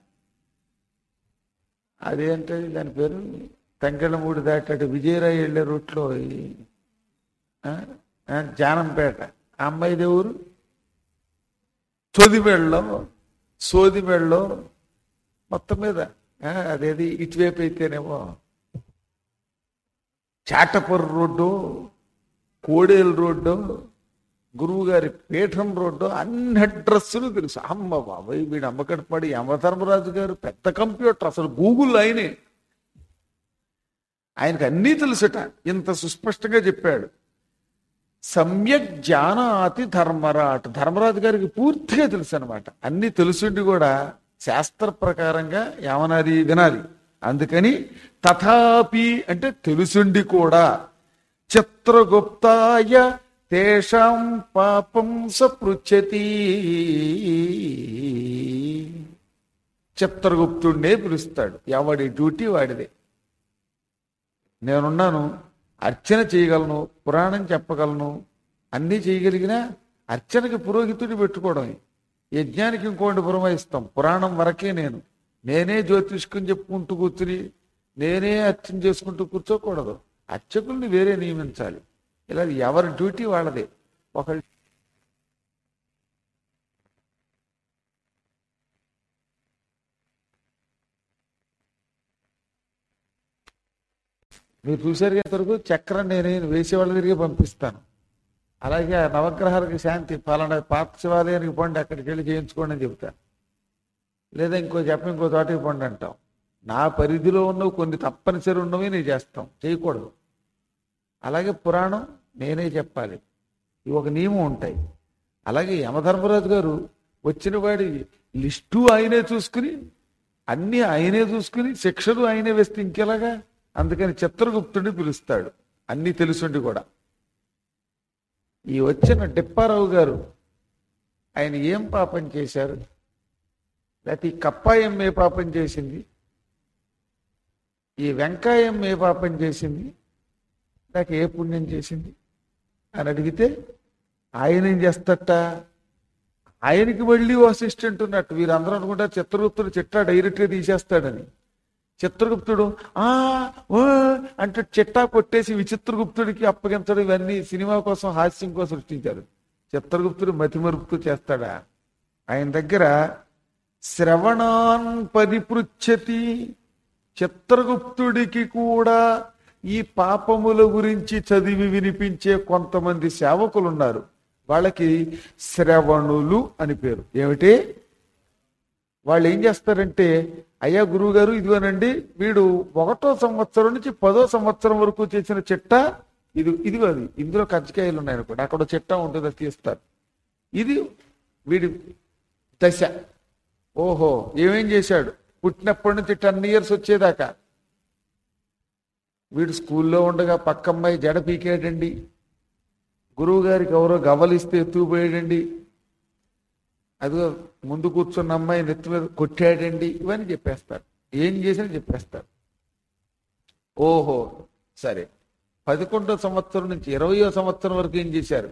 Speaker 1: అదేంటది దాని పేరు తంగెళ్ళమూడి దాటాడు విజయరాయ్ వెళ్ళే రూట్లో ఈ, ఆ, ఆ, జానంపేట ఆ అమ్మాయి దేవురు సోదిమెళ్ళలో సోదిమెళ్ళలో మొత్తం మీద ఆ, అదేది ఇటువైపు అయితేనేమో చాటపర్రు రోడ్డు కోడేలు రోడ్డు గురువు గారి పీఠం రోడ్డు అన్ని అడ్రస్సులు తెలుసు అమ్మ బాబాయ్ వీడు అమ్మకడపడి యమధర్మరాజు గారు పెద్ద కంప్యూటర్ అసలు గూగుల్ ఆయనే ఆయనకు అన్నీ తెలుసుట ఇంత సుస్పష్టంగా చెప్పాడు సమ్యక్ జానాతి ధర్మరాట్ ధర్మరాజు గారికి పూర్తిగా తెలుసు అనమాట అన్ని తెలుసుండి కూడా శాస్త్ర ప్రకారంగా ఏమనాలి వినాలి అందుకని తథాపి అంటే తెలుసుండి కూడా చిత్రగుప్తాయ తేషాం పాపం సపృచ్చతి చిత్రగుప్తుడినే పిలుస్తాడు ఎవడి డ్యూటీ వాడిదే నేనున్నాను అర్చన చేయగలను పురాణం చెప్పగలను అన్నీ చేయగలిగినా అర్చనకి పురోహితుడి పెట్టుకోవడం యజ్ఞానికి ఇంకోటి పురమాయిస్తాం పురాణం వరకే నేను నేనే జ్యోతిష్కం చెప్పుకుంటూ కూర్చుని నేనే అర్చన చేసుకుంటూ కూర్చోకూడదు అర్చకుల్ని వేరే నియమించాలి ఇలా ఎవరి డ్యూటీ వాళ్ళదే ఒకళ్ళు మీరు చూసారు ఇంతవరకు చక్రం నేనే వేసే వాళ్ళ తిరిగి పంపిస్తాను అలాగే ఆ నవగ్రహాలకు శాంతి పలానా పాత శివాలయానికి పోండి అక్కడికి వెళ్ళి చేయించుకోండి అని చెబుతాను లేదా ఇంకో చెప్ప ఇంకో తోటకి పోండి అంటాం నా పరిధిలో ఉన్నవి కొన్ని తప్పనిసరి ఉన్నవి నేను చేస్తాం చేయకూడదు అలాగే పురాణం నేనే చెప్పాలి ఇవి ఒక నియమం ఉంటాయి అలాగే యమధర్మరాజు గారు వచ్చిన వాడి లిస్టు ఆయనే చూసుకుని అన్ని ఆయనే చూసుకుని శిక్షలు ఆయనే వేస్తే ఇంకెలాగా అందుకని చిత్రగుప్తుడిని పిలుస్తాడు అన్ని తెలుసుండి కూడా ఈ వచ్చిన డిప్పారావు గారు ఆయన ఏం పాపం చేశారు లేకపోతే ఈ కప్పాయం ఏ పాపం చేసింది ఈ వెంకాయం ఏ పాపం చేసింది లేక ఏ పుణ్యం చేసింది అని అడిగితే ఆయన ఏం చేస్తట ఆయనకి మళ్ళీ ఓ అసిస్టెంట్ ఉన్నట్టు వీరందరూ అనుకుంటారు చిత్రగుప్తుడు చిట్టా డైరెక్ట్గా తీసేస్తాడని చిత్రగుప్తుడు ఆ ఓ అంటే చిట్టా కొట్టేసి విచిత్రగుప్తుడికి అప్పగించడం ఇవన్నీ సినిమా కోసం హాస్యం కోసం సృష్టించారు చిత్రగుప్తుడు మతిమరుపుతూ చేస్తాడా ఆయన దగ్గర శ్రవణాన్ పరిపృచ్ఛతి చిత్రగుప్తుడికి కూడా ఈ పాపముల గురించి చదివి వినిపించే కొంతమంది సేవకులు ఉన్నారు వాళ్ళకి శ్రవణులు అని పేరు ఏమిటి వాళ్ళు ఏం చేస్తారంటే అయ్యా గురువు గారు ఇదిగోనండి వీడు ఒకటో సంవత్సరం నుంచి పదో సంవత్సరం వరకు చేసిన చిట్ట ఇది ఇదిగో అది ఇందులో కజ్జికాయలు ఉన్నాయి అనుకోండి అక్కడ ఒక చిట్ట ఉంటుంది అది తీస్తారు ఇది వీడి దశ ఓహో ఏమేం చేశాడు పుట్టినప్పటి నుంచి టెన్ ఇయర్స్ వచ్చేదాకా వీడు స్కూల్లో ఉండగా పక్కమ్మాయి జడ పీకేయడండి గురువు గారికి ఎవరో గవ్వలిస్తే ఎత్తుకుపోయాడండి అదిగో ముందు కూర్చున్న అమ్మాయి నెత్తి మీద కొట్టాడండి ఇవన్నీ చెప్పేస్తారు ఏం చేసినా చెప్పేస్తారు ఓహో సరే పదకొండో సంవత్సరం నుంచి ఇరవయో సంవత్సరం వరకు ఏం చేశారు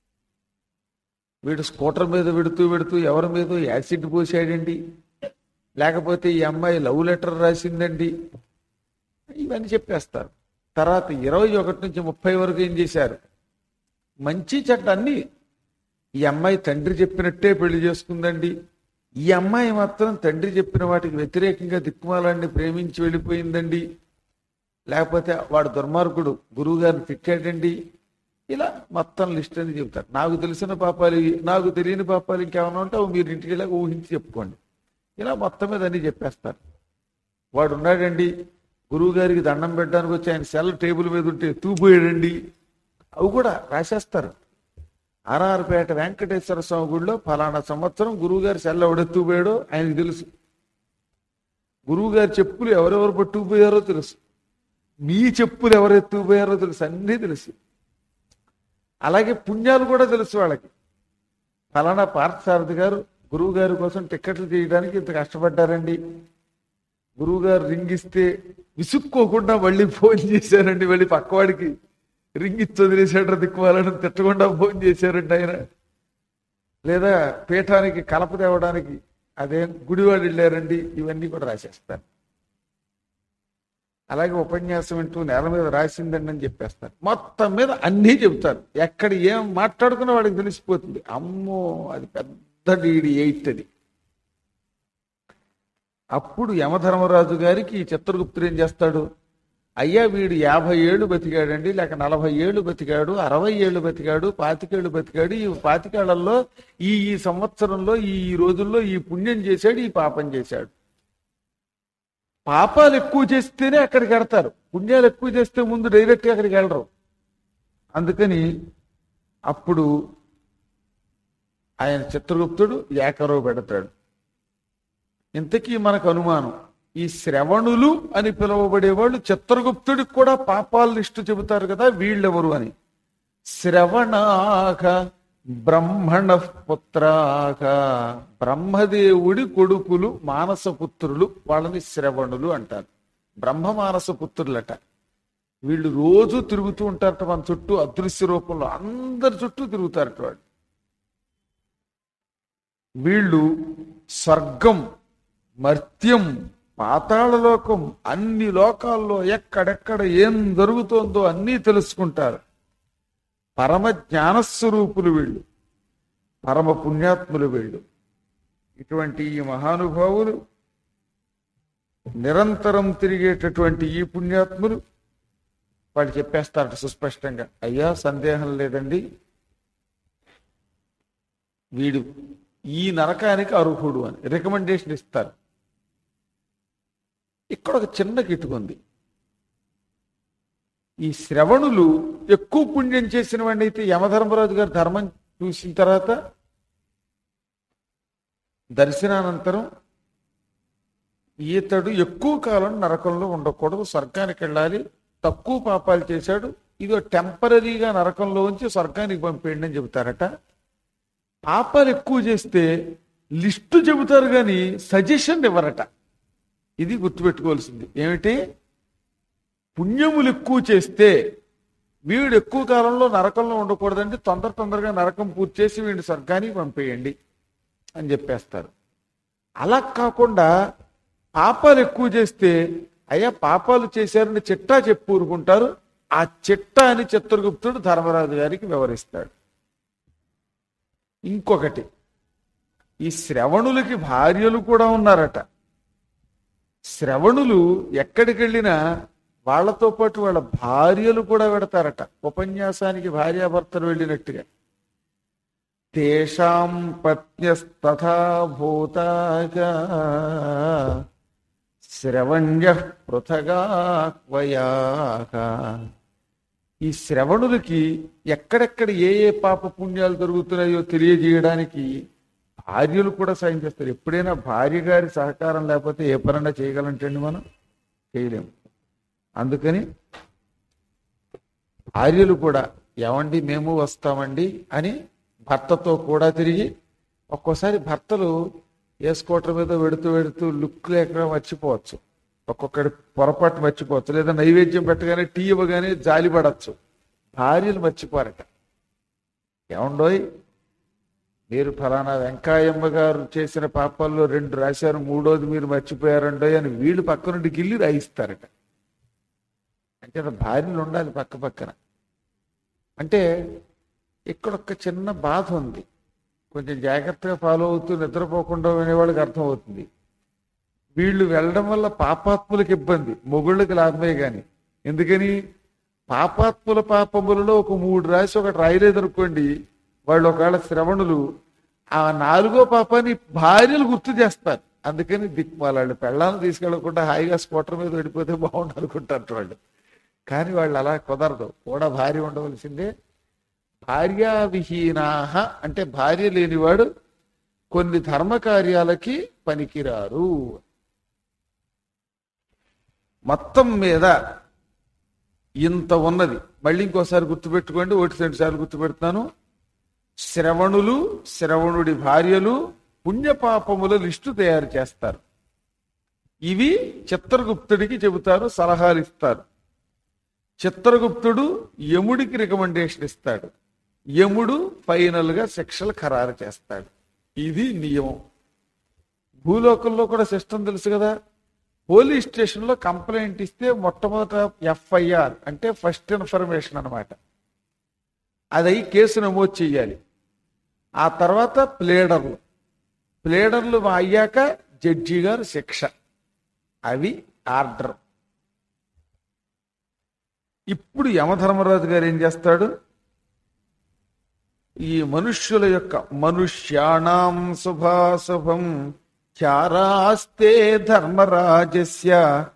Speaker 1: వీడు స్కూటర్ మీద పెడుతూ పెడుతూ ఎవరి మీద యాసిడ్ పోసాడండి లేకపోతే ఈ అమ్మాయి లవ్ లెటర్ రాసిందండి ఇవన్నీ చెప్పేస్తారు తర్వాత ఇరవై ఒకటి నుంచి ముప్పై వరకు ఏం చేశారు మంచి చెడ్డ అన్ని ఈ అమ్మాయి తండ్రి చెప్పినట్టే పెళ్లి చేసుకుందండి ఈ అమ్మాయి మాత్రం తండ్రి చెప్పిన వాటికి వ్యతిరేకంగా దిక్కుమాలాన్ని ప్రేమించి వెళ్ళిపోయిందండి లేకపోతే వాడు దుర్మార్గుడు గురువు గారిని తిట్టాడండి ఇలా మొత్తం లిస్ట్ అని చెబుతారు నాకు తెలిసిన పాపాలు ఇవి, నాకు తెలియని పాపాలు ఇంకేమైనా ఉంటే అవి మీరు ఇంటికి వెళ్ళాక ఊహించి చెప్పుకోండి ఇలా మొత్తం మీద అన్ని చెప్పేస్తారు వాడు ఉన్నాడండి గురువు గారికి దండం పెట్టడానికి వచ్చి ఆయన సెల్ టేబుల్ మీద ఉంటే తూపోయాడండి అవి కూడా రాసేస్తారు ఆర్ఆర్పేట వెంకటేశ్వర స్వామి గుడిలో ఫలానా సంవత్సరం గురువు గారి సెల్ ఎవడెత్తుకుపోయాడో ఆయనకు తెలుసు గురువు గారి చెప్పులు ఎవరెవరు పట్టుకుపోయారో తెలుసు మీ చెప్పులు ఎవరు ఎత్తుకుపోయారో తెలుసు అన్నీ తెలుసు అలాగే పుణ్యాలు కూడా తెలుసు వాళ్ళకి ఫలానా పార్థసారథి గారు గురువు గారి కోసం టిక్కెట్లు తీయడానికి ఇంత కష్టపడ్డారండి గురువు గారు రింగ్ ఇస్తే విసుక్కోకుండా మళ్ళీ ఫోన్ చేశారండి మళ్ళీ పక్కవాడికి రింగ్ ఇచ్చి వదిలేశాడు దిక్కువాలని తిట్టకుండా ఫోన్ చేశారండి ఆయన లేదా పీఠానికి కలప తేవడానికి అదే గుడివాడు వెళ్ళారండి ఇవన్నీ కూడా రాసేస్తారు అలాగే ఉపన్యాసం వింటూ నేల మీద రాసిందండి అని చెప్పేస్తారు మొత్తం మీద అన్నీ చెబుతారు ఎక్కడ ఏం మాట్లాడుకున్నా వాడికి తెలిసిపోతుంది అమ్మో అది పెద్ద డీడి ఎయిట్ అది అప్పుడు యమధర్మరాజు గారికి ఈ చిత్రగుప్తుడు ఏం చేస్తాడు అయ్యా వీడు యాభై ఏళ్ళు బతికాడండి లేక నలభై ఏళ్ళు బతికాడు అరవై ఏళ్ళు బతికాడు పాతికేళ్ళు బతికాడు ఈ పాతికేళ్లలో ఈ ఈ సంవత్సరంలో ఈ ఈ రోజుల్లో ఈ పుణ్యం చేశాడు ఈ పాపం చేశాడు పాపాలు ఎక్కువ చేస్తేనే అక్కడికి వెడతారు పుణ్యాలు ఎక్కువ చేస్తే ముందు డైరెక్ట్గా అక్కడికి వెళ్ళరు అందుకని అప్పుడు ఆయన చిత్రగుప్తుడు ఏకరవ పెడతాడు ఇంతకీ మనకు అనుమానం ఈ శ్రవణులు అని పిలువబడేవాళ్ళు చిత్రగుప్తుడికి కూడా పాపాల లిస్టు చెబుతారు కదా వీళ్ళెవరు అని శ్రవణాక బ్రహ్మణ పుత్రాక బ్రహ్మదేవుడి కొడుకులు మానసపుత్రులు వాళ్ళని శ్రవణులు అంటారు బ్రహ్మ మానస పుత్రులట వీళ్ళు రోజు తిరుగుతూ ఉంటారట మన చుట్టూ అదృశ్య రూపంలో అందరి చుట్టూ తిరుగుతారట వాళ్ళు వీళ్ళు స్వర్గం మర్త్యం పాతాళలోకం అన్ని లోకాల్లో ఎక్కడెక్కడ ఏం జరుగుతోందో అన్నీ తెలుసుకుంటారు పరమ జ్ఞానస్వరూపులు వీళ్ళు పరమ పుణ్యాత్ములు వీళ్ళు ఇటువంటి ఈ మహానుభావులు నిరంతరం తిరిగేటటువంటి ఈ పుణ్యాత్ములు వాళ్ళు చెప్పేస్తారట సుస్పష్టంగా అయ్యా సందేహం లేదండి వీడు ఈ నరకానికి అర్హుడు అని రికమెండేషన్ ఇస్తారు ఇక్కడ ఒక చిన్న కిటుకుంది ఈ శ్రవణులు ఎక్కువ పుణ్యం చేసిన వాడిని అయితే యమధర్మరాజు గారు ధర్మం చూసిన తర్వాత దర్శనానంతరం ఈతడు ఎక్కువ కాలం నరకంలో ఉండకూడదు స్వర్గానికి వెళ్ళాలి తక్కువ పాపాలు చేశాడు ఇదో టెంపరీగా నరకంలో ఉంచి స్వర్గానికి పంపేయండి అని చెబుతారట పాపాలు ఎక్కువ చేస్తే లిస్టు చెబుతారు కానీ సజెషన్ ఇవ్వరట ఇది గుర్తుపెట్టుకోవాల్సింది ఏమిటి పుణ్యములు ఎక్కువ చేస్తే వీడు ఎక్కువ కాలంలో నరకంలో ఉండకూడదండి తొందర తొందరగా నరకం పూర్తి చేసి వీడిని స్వర్గానికి పంపేయండి అని చెప్పేస్తారు అలా కాకుండా పాపాలు ఎక్కువ చేస్తే అయ్యా పాపాలు చేశారని చిట్టా చెప్పు ఊరుకుంటారు ఆ చిట్టా అని చిత్రగుప్తుడు ధర్మరాజు గారికి వివరిస్తాడు ఇంకొకటి ఈ శ్రవణులకి భార్యలు కూడా ఉన్నారట శ్రవణులు ఎక్కడికి వెళ్ళినా వాళ్ళతో పాటు వాళ్ళ భార్యలు కూడా పెడతారట ఉపన్యాసానికి భార్యాభర్తలు వెళ్ళినట్టుగా తేషాం పత్న్యస్తథా భూతాగా శ్రవణ్య పృథగాక్వయాక ఈ శ్రవణులకి ఎక్కడెక్కడ ఏ ఏ పాప పుణ్యాలు జరుగుతున్నాయో తెలియజేయడానికి భార్యలు కూడా సాయం చేస్తారు ఎప్పుడైనా భార్య గారి సహకారం లేకపోతే ఏ పనైనా చేయగలంటండి మనం చేయలేము అందుకని భార్యలు కూడా ఏమండి మేము వస్తామండి అని భర్తతో కూడా తిరిగి ఒక్కోసారి భర్తలు ఏ స్కూటర్ మీద వెడుతూ వెడుతూ లుక్ లేక మర్చిపోవచ్చు ఒక్కొక్కడి పొరపాటు మర్చిపోవచ్చు లేదా నైవేద్యం పెట్టగానే టీ ఇవ్వగానే జాలి పడచ్చు భార్యలు మర్చిపోరట ఏమండోయ్ మీరు ఫలానా వెంకాయమ్మ గారు చేసిన పాపాల్లో రెండు రాశారు మూడోది మీరు మర్చిపోయారండోయ్ అని వీళ్ళు పక్క నుండి గిల్లి రాయిస్తారట అంటే భార్యలు ఉండాలి పక్క పక్కన అంటే ఇక్కడ ఒక చిన్న బాధ ఉంది కొంచెం జాగ్రత్తగా ఫాలో అవుతూ నిద్రపోకుండా వినేవాళ్ళకి అర్థమవుతుంది వీళ్ళు వెళ్ళడం వల్ల పాపాత్ములకు ఇబ్బంది మొగుళ్ళకి లాభమే గాని ఎందుకని పాపాత్ముల పాపములలో ఒక మూడు రాసి ఒకటి రాయలేదనుకోండి వాళ్ళు ఒకవేళ శ్రవణులు ఆ నాలుగో పాపాన్ని భార్యలు గుర్తు చేస్తారు అందుకని దిక్మాలాళ్ళు పెళ్ళాలను తీసుకెళ్లకుండా హాయిగా స్కూటర్ మీద వెళ్ళిపోతే బాగుండు అనుకుంటారు వాళ్ళు కానీ వాళ్ళు అలా కుదరదు కూడా భార్య ఉండవలసిందే భార్యా విహీనాహ అంటే భార్య లేనివాడు కొన్ని ధర్మ కార్యాలకి పనికిరారు మొత్తం మీద ఇంత ఉన్నది మళ్ళీ ఇంకోసారి గుర్తుపెట్టుకోండి ఒకటి రెండు సార్లు గుర్తుపెడుతున్నాను శ్రవణులు శ్రవణుడి భార్యలు పుణ్యపాపముల లిస్టు తయారు చేస్తారు ఇవి చిత్రగుప్తుడికి చెబుతారు సలహాలు ఇస్తారు చిత్రగుప్తుడు యముడికి రికమెండేషన్ ఇస్తాడు యముడు ఫైనల్ గా శిక్షలు ఖరారు చేస్తాడు ఇది నియమం భూలోకంలో కూడా సిస్టమ్ తెలుసు కదా పోలీస్ స్టేషన్ లో కంప్లైంట్ ఇస్తే మొట్టమొదట ఎఫ్ఐఆర్ అంటే ఫస్ట్ ఇన్ఫర్మేషన్ అన్నమాట అది కేసు నమోదు చేయాలి ఆ తర్వాత ప్లేడర్లు ప్లేడర్లు అయ్యాక జడ్జి గారు శిక్ష అవి ఆర్డర్ ఇప్పుడు యమధర్మరాజు గారు ఏం చేస్తాడు ఈ మనుష్యుల యొక్క మనుష్యాణం శుభాశుభం చారాస్తే ధర్మరాజస్య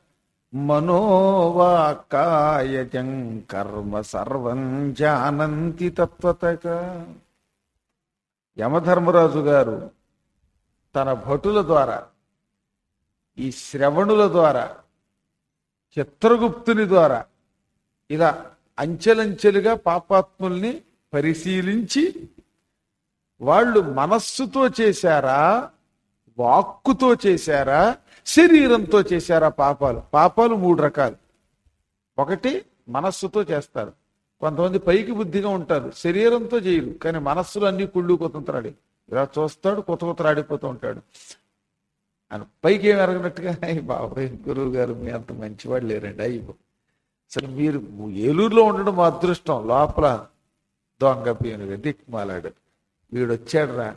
Speaker 1: మనోవాకాయజం కర్మ సర్వం జానంతి తత్వతగా యమధర్మరాజు గారు తన భటుల ద్వారా ఈ శ్రవణుల ద్వారా చిత్రగుప్తుని ద్వారా ఇలా అంచెలంచెలుగా పాపాత్ముల్ని పరిశీలించి వాళ్ళు మనస్సుతో చేశారా వాక్కుతో చేశారా శరీరంతో చేశారా పాపాలు పాపాలు మూడు రకాలు ఒకటి మనస్సుతో చేస్తారు కొంతమంది పైకి బుద్ధిగా ఉంటారు శరీరంతో చేయరు కానీ మనస్సులో అన్ని కుళ్ళు కుతంత్రాడి ఇలా చూస్తాడు కొత్త కొత్త ఆడిపోతూ ఉంటాడు అని పైకి ఏమి ఎరగనట్టుగా "అయ్ బాబాయ్ గురువు గారు మీ అంత మంచివాడు లేరండి అయ్యో అసలు మీరు ఏలూరులో ఉండడం మా అదృష్టం లోపల దొంగ పీనుగా దిక్మాలాడు వీడు వచ్చాడురా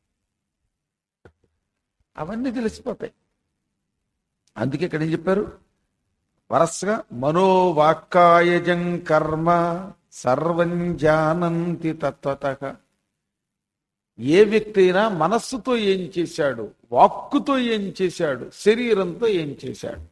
Speaker 1: అవన్నీ తెలిసిపోతాయి అందుకే ఇక్కడ ఏం చెప్పారు వరసగా మనోవాక్కాయజం కర్మ సర్వం జానంతి తత్వత ఏ వ్యక్తి అయినా మనస్సుతో ఏం చేశాడు వాక్కుతో ఏం చేశాడు శరీరంతో ఏం చేశాడు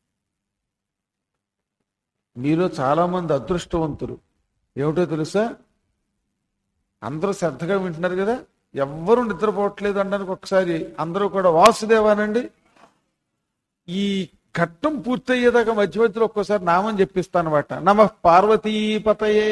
Speaker 1: మీలో చాలా మంది అదృష్టవంతులు ఏమిటో తెలుసా అందరూ శ్రద్ధగా వింటున్నారు కదా ఎవ్వరూ నిద్రపోవట్లేదు అనడానికి ఒకసారి అందరూ కూడా వాసుదేవానండి ఈ ఘట్టం పూర్తయ్యేదాకా మధ్య మధ్యలో ఒక్కోసారి నామం చెప్పిస్తానమాట నమ పార్వతీపతయే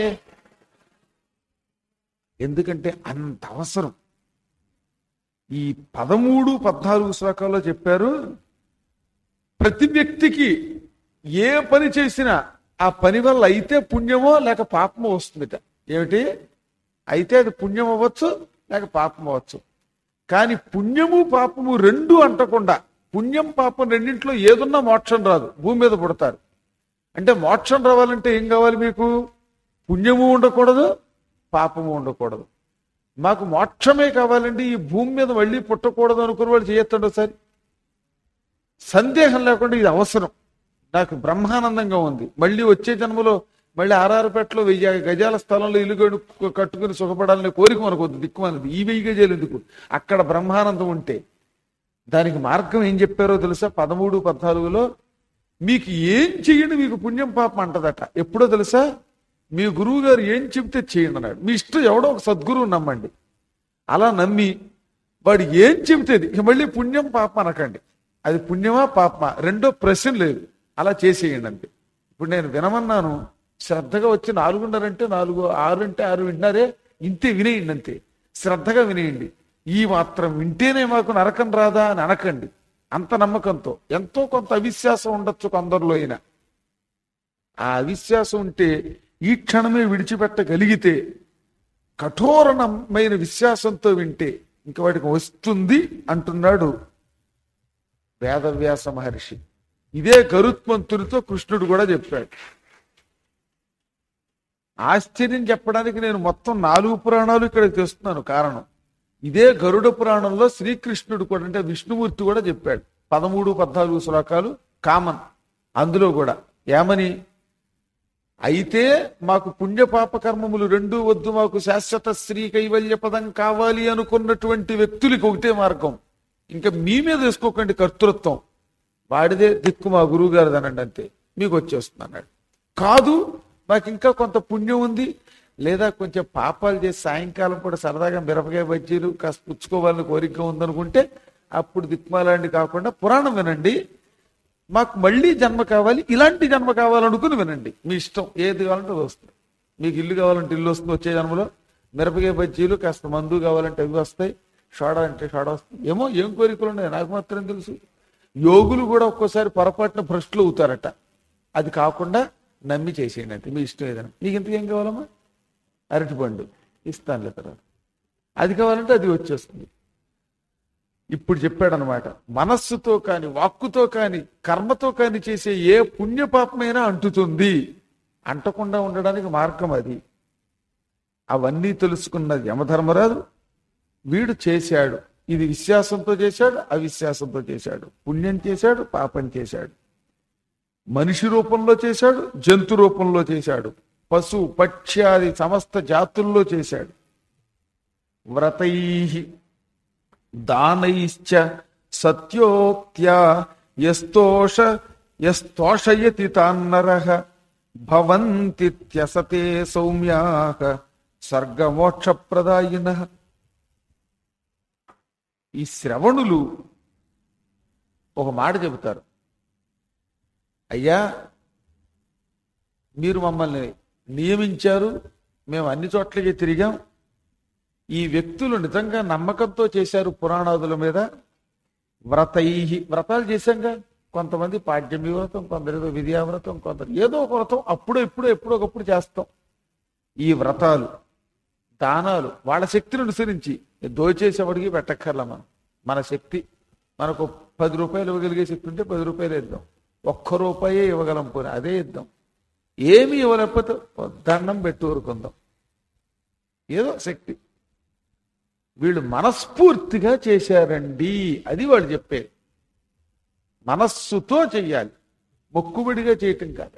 Speaker 1: ఎందుకంటే అంత అవసరం ఈ పదమూడు పద్నాలుగు శ్లోకాల్లో చెప్పారు ప్రతి వ్యక్తికి ఏ పని చేసినా ఆ పని వల్ల అయితే పుణ్యమో లేక పాపమో వస్తుందిట ఏమిటి అయితే అది పుణ్యం అవ్వచ్చు లేక పాపం అవ్వచ్చు కానీ పుణ్యము పాపము రెండు అంటకుండా పుణ్యం పాపం రెండింటిలో ఏదున్నా మోక్షం రాదు భూమి మీద పుడతారు అంటే మోక్షం రావాలంటే ఏం కావాలి మీకు పుణ్యము ఉండకూడదు పాపము ఉండకూడదు మాకు మోక్షమే కావాలంటే ఈ భూమి మీద మళ్ళీ పుట్టకూడదు అనుకున్న వాళ్ళు చేయొద్దండి ఒకసారి సందేహం లేకుండా ఇది అవసరం నాకు బ్రహ్మానందంగా ఉంది మళ్ళీ వచ్చే జన్మలో మళ్ళీ ఆర్ఆర్పేటలో వెయ్యి గజాల స్థలంలో ఇల్లు కట్టు- కట్టుకుని సుఖపడాలనే కోరిక మనకు వద్దు దిక్కుమన్నది ఈ వెయ్యి గజాలు ఎందుకు అక్కడ బ్రహ్మానందం ఉంటే దానికి మార్గం ఏం చెప్పారో తెలుసా పదమూడు పద్నాలుగులో మీకు ఏం చెయ్యండి మీకు పుణ్యం పాపం అంటదట ఎప్పుడో తెలుసా మీ గురువు గారు ఏం చెబితే చేయండి అన్నాడు మీ ఇష్టం ఎవడో ఒక సద్గురువు నమ్మండి అలా నమ్మి వాడు ఏం చెబితేది ఇక మళ్ళీ పుణ్యం పాపం అనకండి అది పుణ్యమా పాపమా రెండో ప్రశ్న లేదు అలా చేసేయండి అంతే ఇప్పుడు నేను వినమన్నాను శ్రద్ధగా వచ్చి నాలుగున్నరంటే నాలుగు ఆరు అంటే ఆరు వింటున్నారే ఇంతే వినేయండి అంతే శ్రద్ధగా వినేయండి ఈ మాత్రం వింటేనే మాకు నరకం రాదా అని అనకండి అంత నమ్మకంతో ఎంతో కొంత అవిశ్వాసం ఉండొచ్చు కొందరిలో అయినా ఆ అవిశ్వాసం ఉంటే ఈ క్షణమే విడిచిపెట్టగలిగితే కఠోరమైన విశ్వాసంతో వింటే ఇంక వాడికి వస్తుంది అంటున్నాడు వేదవ్యాస మహర్షి ఇదే గరుత్మంతునితో కృష్ణుడు కూడా చెప్పాడు ఆశ్చర్యం చెప్పడానికి నేను మొత్తం నాలుగు పురాణాలు ఇక్కడ తెస్తున్నాను కారణం ఇదే గరుడ పురాణంలో శ్రీకృష్ణుడు కూడా అంటే విష్ణుమూర్తి కూడా చెప్పాడు పదమూడు పద్నాలుగు శ్లోకాలు కామన్ అందులో కూడా ఏమని అయితే మాకు పుణ్య పాప కర్మములు రెండూ వద్దు మాకు శాశ్వత శ్రీ కైవల్య పదం కావాలి అనుకున్నటువంటి వ్యక్తులకి ఒకటే మార్గం ఇంకా మీ మీద వేసుకోకండి కర్తృత్వం వాడిదే దిక్కు మా గురువు గారిది అనండి అంతే మీకు వచ్చేస్తుంది అన్నాడు కాదు మాకు ఇంకా కొంత పుణ్యం ఉంది లేదా కొంచెం పాపాలు చేసి సాయంకాలం కూడా సరదాగా మిరపకాయ బజ్జీలు కాస్త పుచ్చుకోవాలని కోరిక ఉందనుకుంటే అప్పుడు దిక్మాలాంటి కాకుండా పురాణం వినండి మాకు మళ్ళీ జన్మ కావాలి ఇలాంటి జన్మ కావాలనుకుని వినండి మీ ఇష్టం ఏది కావాలంటే అది వస్తుంది మీకు ఇల్లు కావాలంటే ఇల్లు వస్తుంది వచ్చే జన్మలో మిరపకాయ బజ్జీలు కాస్త మందు కావాలంటే అవి వస్తాయి షోడా అంటే షోడా వస్తుంది ఏమో ఏం కోరికలు ఉన్నాయి నాకు మాత్రం తెలుసు యోగులు కూడా ఒక్కోసారి పొరపాటున భ్రష్టులు అవుతారట అది కాకుండా నమ్మి చేసేయండి అంతే మీ ఇష్టం ఏదైనా మీకు ఇంతకేం కావాలమ్మా అరటిపండు ఇస్తానులే తర్వాత అది కావాలంటే అది వచ్చేస్తుంది ఇప్పుడు చెప్పాడనమాట మనస్సుతో కాని వాక్కుతో కాని కర్మతో కాని చేసే ఏ పుణ్యపాపమైనా అంటుతుంది అంటకుండా ఉండడానికి మార్గం అది అవన్నీ తెలుసుకున్న యమధర్మరాజు వీడు చేశాడు ఇది విశ్వాసంతో చేశాడు అవిశ్వాసంతో చేశాడు పుణ్యం చేశాడు పాపం చేశాడు మనిషి రూపంలో చేశాడు జంతు రూపంలో చేశాడు పశు పక్ష్యాది సమస్త జాతుల్లో చేశాడు వ్రతై దానైశ్చ సత్యోక్త్యా యస్తోష యస్తోషయతి తాన్నరః భవంతిత్యసతే సౌమ్యాః స్వర్గమోక్షప్రదాయినః ఈ శ్రవణులు ఒక మాట చెబుతారు అయ్యా మీరు మమ్మల్ని నియమించారు మేము అన్ని చోట్లకి తిరిగాం ఈ వ్యక్తులు నిజంగా నమ్మకంతో చేశారు పురాణాదుల మీద వ్రతై వ్రతాలు చేశాంగా కొంతమంది పాడ్యమి వ్రతం కొందరు విద్యావ్రతం కొందరు ఏదో ఒక వ్రతం అప్పుడో ఎప్పుడో ఎప్పుడో ఒకప్పుడు చేస్తాం ఈ వ్రతాలు దానాలు వాళ్ళ శక్తిని అనుసరించి దోచేసేవాడికి పెట్టక్కర్లా మనం మన శక్తి మనకు పది రూపాయలు ఇవ్వగలిగే శక్తి ఉంటే పది రూపాయలు ఇద్దాం ఒక్క రూపాయే ఇవ్వగలం పోనీ అదే ఇద్దాం ఏమి ఇవ్వలేకపోతే దండం పెట్టి ఊరుకుందాం ఏదో శక్తి వీళ్ళు మనస్ఫూర్తిగా చేశారండి అది వాళ్ళు చెప్పేది మనస్సుతో చెయ్యాలి మొక్కుబడిగా చేయటం కాదు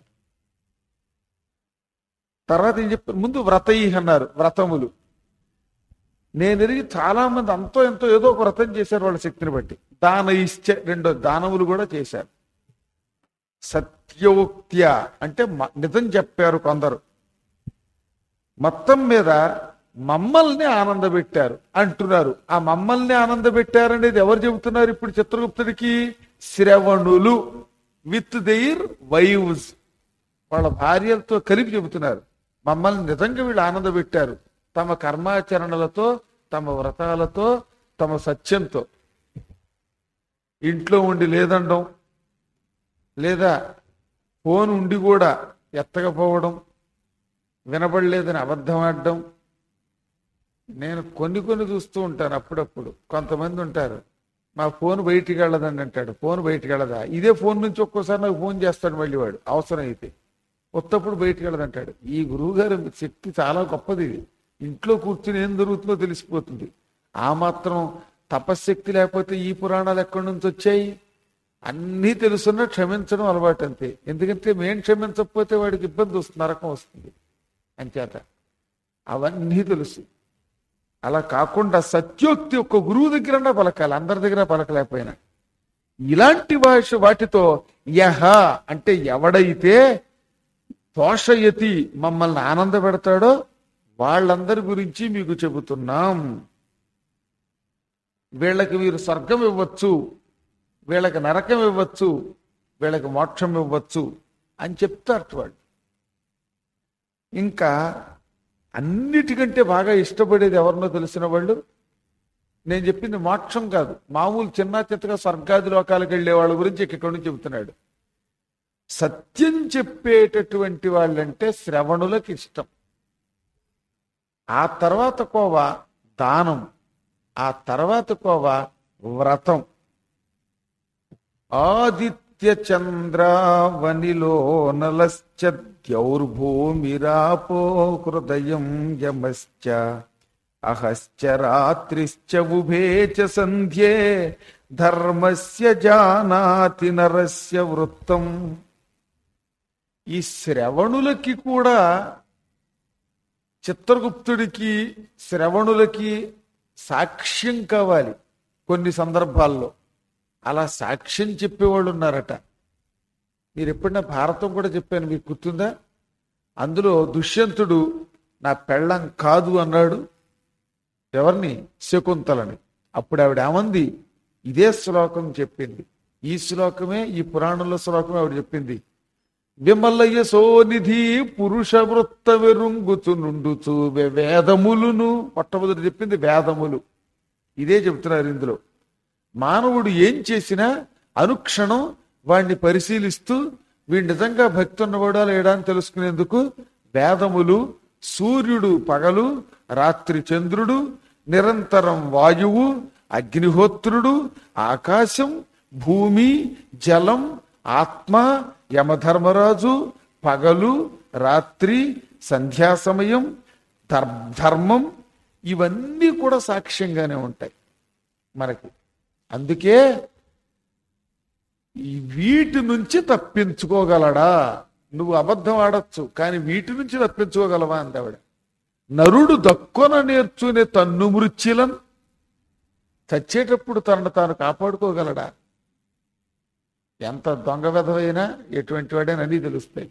Speaker 1: తర్వాత ఏం చెప్పారు ముందు వ్రతై అన్నారు వ్రతములు నేను ఎరిగి చాలా మంది అంతో ఎంతో ఏదో ఒక వ్రతం చేశారు వాళ్ళ శక్తిని బట్టి దాన ఇచ్చే రెండో దానములు కూడా చేశారు సత్యోక్త్య అంటే మ- నిజం చెప్పారు కొందరు మొత్తం మీద మమ్మల్ని ఆనందపెట్టారు అంటున్నారు ఆ మమ్మల్ని ఆనందపెట్టారనేది ఎవరు చెబుతున్నారు ఇప్పుడు చిత్రగుప్తుడికి శ్రవణులు విత్ దెయిర్ వైవ్స్ వాళ్ళ భార్యలతో కలిపి చెబుతున్నారు మమ్మల్ని నిజంగా వీళ్ళు ఆనందపెట్టారు తమ కర్మాచరణలతో తమ వ్రతాలతో తమ సత్యంతో ఇంట్లో ఉండి లేదండం లేదా ఫోన్ ఉండి కూడా ఎత్తకపోవడం వినబడలేదని అబద్ధం ఆడడం నేను కొన్ని కొన్ని చూస్తూ ఉంటాను అప్పుడప్పుడు కొంతమంది ఉంటారు మా ఫోన్ బయటికి వెళ్ళదండి అంటాడు ఫోన్ బయటికి వెళ్ళదా ఇదే ఫోన్ నుంచి ఒక్కోసారి నాకు ఫోన్ చేస్తాడు మళ్ళీ వాడు అవసరం అయితే ఉత్తప్పుడు బయటికి వెళ్ళదంటాడు ఈ గురువు గారి శక్తి చాలా గొప్పది ఇది ఇంట్లో కూర్చుని ఏం జరుగుతుందో తెలిసిపోతుంది ఆ మాత్రం తపశ్శక్తి లేకపోతే ఈ పురాణాలు ఎక్కడి నుంచి వచ్చాయి అన్నీ తెలుసున్నా క్షమించడం అలవాటు అంతే ఎందుకంటే మేం క్షమించకపోతే వాడికి ఇబ్బంది వస్తుంది నరకం వస్తుంది అంచేత అవన్నీ తెలుసు అలా కాకుండా సత్యోక్తి ఒక్క గురువు దగ్గర పలకాలి అందరి దగ్గర పలకలేకపోయినా ఇలాంటి భాష వాటితో యహ అంటే ఎవడైతే తోషయతి మమ్మల్ని ఆనంద పెడతాడో వాళ్ళందరి గురించి మీకు చెబుతున్నాం వీళ్ళకి మీరు స్వర్గం ఇవ్వచ్చు వీళ్ళకి నరకం ఇవ్వచ్చు వీళ్ళకి మోక్షం ఇవ్వచ్చు అని చెప్తారు వాళ్ళు ఇంకా అన్నిటికంటే బాగా ఇష్టపడేది ఎవరినో తెలిసిన వాళ్ళు నేను చెప్పింది మోక్షం కాదు మామూలు చిన్న చిత్తగా స్వర్గాది లోకాలకు వెళ్ళే వాళ్ళ గురించి ఇక్కడి నుంచి చెబుతున్నాడు సత్యం చెప్పేటటువంటి వాళ్ళంటే శ్రవణులకు ఇష్టం ఆ తర్వాత కోవ దానం ఆ తర్వాత కోవ వ్రతం ఆదిత్య చంద్రావనిలో నలశ్చ ద్యౌర్భూమిరాపో హృదయం యమశ్చ అహశ్చ రాత్రిశ్చ ఉభే చ సంధ్యే ధర్మస్య జానాతి నరస్య వృత్తం ఈ శ్రవణులకి కూడా చిత్రగుప్తుడికి శ్రవణులకి సాక్ష్యం కావాలి కొన్ని సందర్భాల్లో అలా సాక్ష్యం చెప్పేవాళ్ళు ఉన్నారట మీరు ఎప్పుడైనా భారతం కూడా చెప్పాను మీకు గుర్తుందా అందులో దుష్యంతుడు నా పెళ్ళం కాదు అన్నాడు ఎవరిని శకుంతలని అప్పుడు ఆవిడ ఏమంది ఇదే శ్లోకం చెప్పింది ఈ శ్లోకమే ఈ పురాణంలో శ్లోకమే ఆవిడ చెప్పింది విమలయ్య సోనిధి పురుష వృత్త వెరుంగుచు నుండుచు వే- వేదములును మొట్టమొదటి చెప్పింది వేదములు ఇదే చెప్తున్నారు ఇందులో మానవుడు ఏం చేసినా అనుక్షణం వాడిని పరిశీలిస్తూ వీడు నిజంగా భక్తి ఉన్నవాడా లేడా అని తెలుసుకునేందుకు వేదములు సూర్యుడు పగలు రాత్రి చంద్రుడు నిరంతరం వాయువు అగ్నిహోత్రుడు ఆకాశం భూమి జలం ఆత్మ యమధర్మరాజు పగలు రాత్రి సంధ్యా సమయం ధర్- ధర్మం ఇవన్నీ కూడా సాక్ష్యంగానే ఉంటాయి మనకి అందుకే ఈ వీటి నుంచి తప్పించుకోగలడా నువ్వు అబద్ధం ఆడొచ్చు కానీ వీటి నుంచి తప్పించుకోగలవా అంది ఆవిడ నరుడు దక్కున నేర్చునే తన్ను మృత్యులను చచ్చేటప్పుడు తనను తాను కాపాడుకోగలడా ఎంత దొంగ వెధవైనా ఎటువంటి వాడైనా అన్నీ తెలుస్తాయి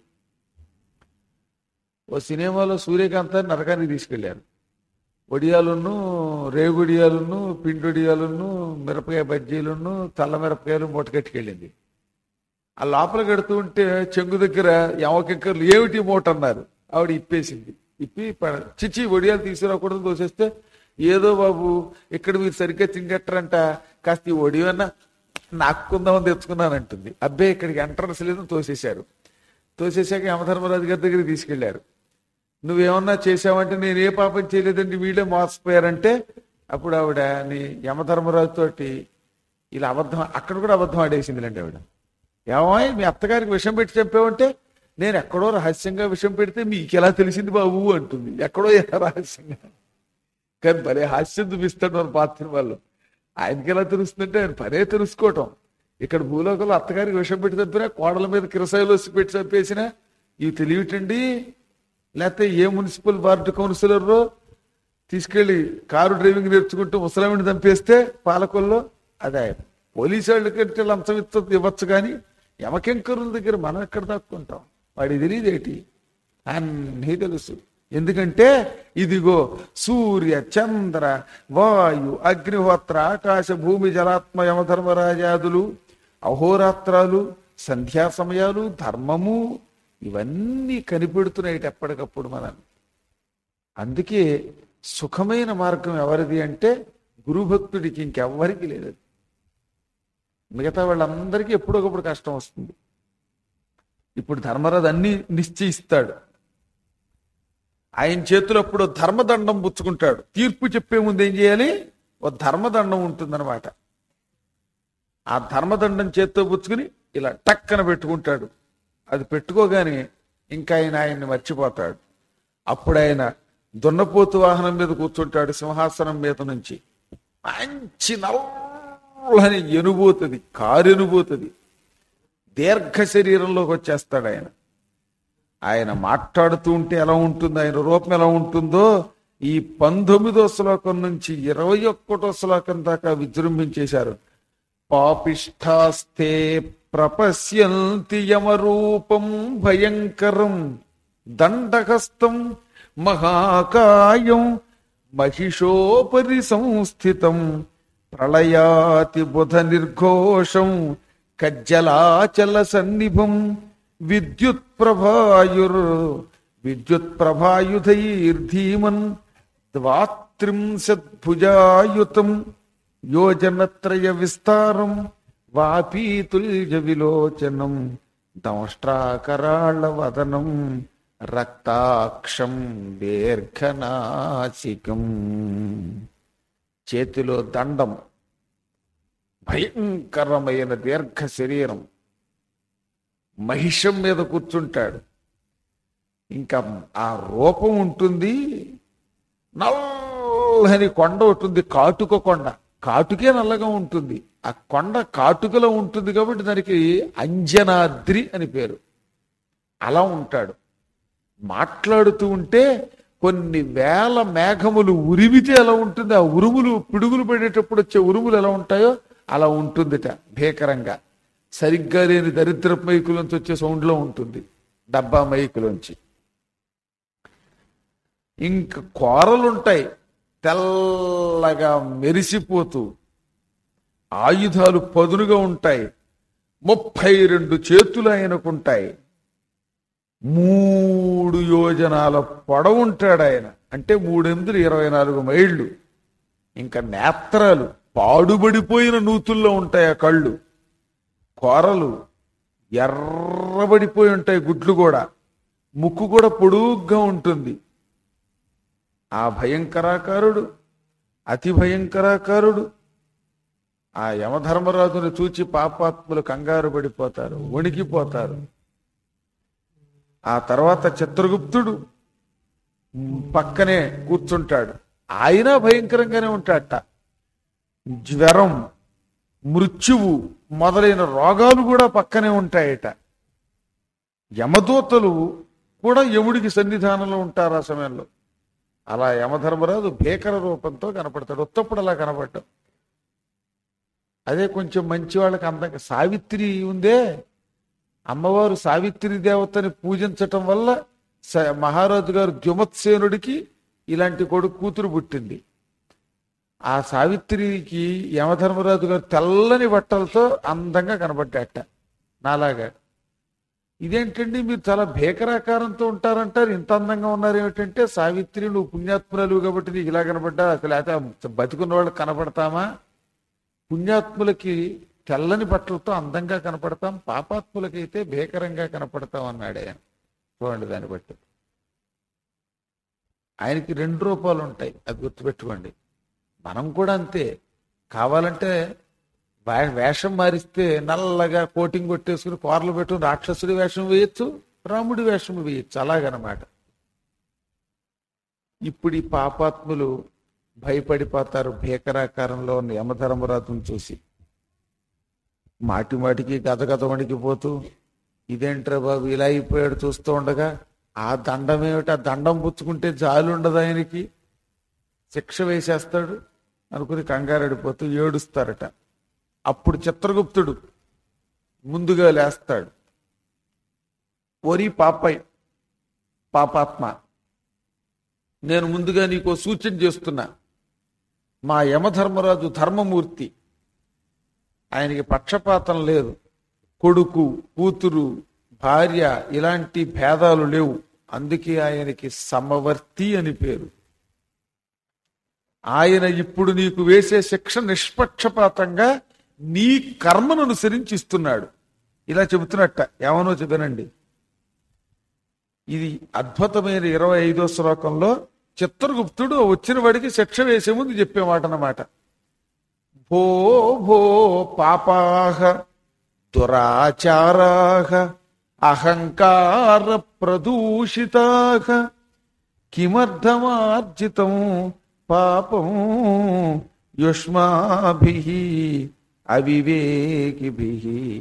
Speaker 1: ఓ సినిమాలో సూర్యకాంత్ నరకానికి తీసుకెళ్లారు వడియాలును రేగుడియాలును పిండొడియాలును మిరపకాయ బజ్జీలును తెల్ల మిరపకాయలు మూటకట్టుకెళ్ళింది ఆ లోపల కడుతూ ఉంటే చెంగు దగ్గర యమకింకర్లు ఏమిటి మూట అన్నారు ఆవిడ ఇప్పేసింది ఇప్పి ప- చిచ్చి వడియాలు తీసుకురాకూడదు దోసేస్తే ఏదో బాబు ఇక్కడ మీరు సరిగ్గా తింగట్టరంట కాస్త ఈ వడియన్నా నాక్కుందామని తెచ్చుకున్నానంటుంది అబ్బే ఇక్కడికి ఎంట్రన్స్ లేదు తోసేశారు తోసేశాక యమధర్మరాజు గారి దగ్గరికి తీసుకెళ్లారు నువ్వేమన్నా చేసావంటే నేను ఏ పాపం చేయలేదండి వీళ్ళే మోసపోయారంటే అప్పుడు ఆవిడ నీ యమధర్మరాజు తోటి ఇలా అబద్ధం అక్కడ కూడా అబద్ధం ఆడేసిందిలేండి ఆవిడ ఏమాయ్ మీ అత్తగారికి విషం పెట్టి చంపావంటే నేను ఎక్కడో రహస్యంగా విషం పెడితే మీకు ఎలా తెలిసింది బాబు అంటుంది ఎక్కడో ఎలా రహస్యంగా కానీ భలే హాస్యం చూపిస్తాడు మన పాత్ర వాళ్ళు ఆయనకి ఎలా తెలుస్తుందంటే ఆయన పనే తెలుసుకోవటం ఇక్కడ భూలోకంలో అత్తగారికి విషం పెట్టి చంపినా కోడల మీద కిరసాయిలు వచ్చి పెట్టి చంపేసినా ఇవి తెలియటండి లేకపోతే ఏ మున్సిపల్ వార్డు కౌన్సిలర్ తీసుకెళ్లి కారు డ్రైవింగ్ నేర్చుకుంటూ ముసలామిని చంపేస్తే పాలకొల్లో అదే పోలీసు వాళ్ళకంటే లంచం ఇచ్చ ఇవ్వచ్చు కానీ యమకెంకరుల దగ్గర మనం ఎక్కడ దాక్కుంటాం వాడి తెలియదేటి అన్నీ తెలుసు ఎందుకంటే ఇదిగో సూర్య చంద్ర వాయు అగ్నిహోత్ర ఆకాశ భూమి జలాత్మ యమధర్మరాజాదులు అహోరాత్రాలు సంధ్యా సమయాలు ధర్మము ఇవన్నీ కనిపెడుతున్నాయి ఎప్పటికప్పుడు మనం అందుకే సుఖమైన మార్గం ఎవరిది అంటే గురుభక్తుడికి ఇంకెవ్వరికి లేదు మిగతా వాళ్ళందరికీ ఎప్పుడొకప్పుడు కష్టం వస్తుంది ఇప్పుడు ధర్మరాజు అన్ని నిశ్చయిస్తాడు ఆయన చేతిలో అప్పుడు ధర్మదండం పుచ్చుకుంటాడు తీర్పు చెప్పే ముందు ఏం చేయాలి ఓ ధర్మదండం ఉంటుందన్నమాట ఆ ధర్మదండం చేత్తో పుచ్చుకుని ఇలా టక్కన పెట్టుకుంటాడు అది పెట్టుకోగానే ఇంకా ఆయన ఆయన్ని మర్చిపోతాడు అప్పుడు ఆయన దున్నపోతు వాహనం మీద కూర్చుంటాడు సింహాసనం మీద నుంచి మంచి నల్లని ఎనుబోతుంది కారు ఎనుబోతుంది దీర్ఘ శరీరంలోకి వచ్చేస్తాడు ఆయన ఆయన మాట్లాడుతూ ఉంటే ఎలా ఉంటుంది ఆయన రూపం ఎలా ఉంటుందో ఈ పంతొమ్మిదో శ్లోకం నుంచి ఇరవై ఒక్కటో శ్లోకం దాకా విజృంభించేశారు పాపిష్టాస్తే ప్రపశ్యంతి యమరూపం భయంకరం దండహస్తం మహాకాయం మహిషోపరి సంస్థితం ప్రళయాతి బుధ నిర్ఘోషం కజ్జలాచల సన్నిభం విద్యుత్ ప్రభాయుర్ విద్యుత్ ప్రభాయుధైర్ధీమన్ ద్వాత్రింశద్భుజాయుతం యోజనత్రయ విస్తారం వాపీతుల్య విలోచనం దంష్ట్రాకరాళ వదనం రక్తాక్షం దీర్ఘనాసికం చేతిలో దండం భయంకరమైన దీర్ఘ శరీరం మహిషం మీద కూర్చుంటాడు ఇంకా ఆ రూపం ఉంటుంది నల్లని కొండ ఉంటుంది కాటుక కొండ కాటుకే నల్లగా ఉంటుంది ఆ కొండ కాటుకలో ఉంటుంది కాబట్టి దానికి అంజనాద్రి అని పేరు అలా ఉంటాడు మాట్లాడుతూ ఉంటే కొన్ని వేల మేఘములు ఉరిమితే ఎలా ఉంటుంది ఆ ఉరుములు పిడుగులు పడేటప్పుడు వచ్చే ఉరుములు ఎలా ఉంటాయో అలా ఉంటుందిట భీకరంగా సరిగ్గా లేని దరిద్ర మైకులోంచి వచ్చే సౌండ్లో ఉంటుంది డబ్బా మైకులోంచి ఇంక కూరలుంటాయి తెల్లగా మెరిసిపోతూ ఆయుధాలు పదునుగా ఉంటాయి ముప్పై రెండు చేతులు ఆయనకుంటాయి మూడు యోజనాల పొడవుంటాడు ఆయన అంటే మూడెనిమిది ఇరవై నాలుగు మైళ్ళు ఇంకా నేత్రాలు పాడుబడిపోయిన నూతుల్లో ఉంటాయి ఆ కళ్ళు కూరలు ఎర్రబడిపోయి ఉంటాయి గుడ్లు కూడా ముక్కు కూడా పొడుగ్గా ఉంటుంది ఆ భయంకరాకారుడు అతి భయంకరాకారుడు ఆ యమధర్మరాజును చూచి పాపాత్ములు కంగారు పడిపోతారు వణికిపోతారు ఆ తర్వాత చిత్రగుప్తుడు పక్కనే కూర్చుంటాడు ఆయన భయంకరంగానే ఉంటాడట జ్వరం మృత్యువు మొదలైన రోగాలు కూడా పక్కనే ఉంటాయట యమదూతలు కూడా యముడికి సన్నిధానంలో ఉంటారు ఆ సమయంలో అలా యమధర్మరాజు భీకర రూపంతో కనపడతాడు ఉత్తప్పుడు అలా కనపడ్డాం అదే కొంచెం మంచి వాళ్ళకి అందంగా సావిత్రి ఉందే అమ్మవారు సావిత్రి దేవతని పూజించటం వల్ల స- మహారాజు గారు ద్యుమత్సేనుడికి ఇలాంటి కొడుకు కూతురు పుట్టింది ఆ సావిత్రికి యమధర్మరాజు గారు తెల్లని బట్టలతో అందంగా కనబడ్డాట నాలాగా ఇదేంటండి మీరు చాలా భీకరాకారంతో ఉంటారంటారు ఇంత అందంగా ఉన్నారు ఏమిటంటే సావిత్రి నువ్వు పుణ్యాత్మురాలు కాబట్టి నీకు ఇలా కనబడ్డా అసలు అయితే బతికున్న వాళ్ళకి కనపడతామా పుణ్యాత్ములకి తెల్లని బట్టలతో అందంగా కనపడతాం పాపాత్ములకైతే భీకరంగా కనపడతాం అన్నాడు ఆయన చూడండి దాన్ని బట్టి ఆయనకి రెండు రూపాలు ఉంటాయి అది గుర్తుపెట్టుకోండి మనం కూడా అంతే కావాలంటే వే- వేషం మారిస్తే నల్లగా కోటింగ్ కొట్టేసుకుని కూరలు పెట్టుకుని రాక్షసుడి వేషం వేయచ్చు రాముడి వేషం వేయచ్చు అలాగనమాట ఇప్పుడు ఈ పాపాత్ములు భయపడిపోతారు భీకరాకారంలో ఉన్న యమధర్మరాజును చూసి మాటి మాటికి గదగద వణికిపోతూ ఇదేంట్రా బాబు ఇలా అయిపోయాడు చూస్తూ ఉండగా ఆ దండం ఏమిటి ఆ దండం పుచ్చుకుంటే జాలి ఉండదు ఆయనకి శిక్ష వేసేస్తాడు అనుకుని కంగారడిపోతూ ఏడుస్తారట అప్పుడు చిత్రగుప్తుడు ముందుగా లేస్తాడు ఒరి పాపై పాపాత్మ నేను ముందుగా నీకో సూచన చేస్తున్నా మా యమధర్మరాజు ధర్మమూర్తి ఆయనకి పక్షపాతం లేదు కొడుకు కూతురు భార్య ఇలాంటి భేదాలు లేవు అందుకే ఆయనకి సమవర్తి అని పేరు ఆయన ఇప్పుడు నీకు వేసే శిక్ష నిష్పక్షపాతంగా నీ కర్మను అనుసరించి ఇస్తున్నాడు ఇలా చెబుతున్నట్ట ఏమనో చెప్పానండి ఇది అద్భుతమైన ఇరవై ఐదో శ్లోకంలో చిత్రగుప్తుడు వచ్చిన వాడికి శిక్ష వేసే ముందు చెప్పే మాట అన్నమాట భో భో పాపాహ దురాచారాహ అహంకార ప్రదూషితాహ కిమర్థమార్జితం పాపం యుష్మాభి అవివేకిభి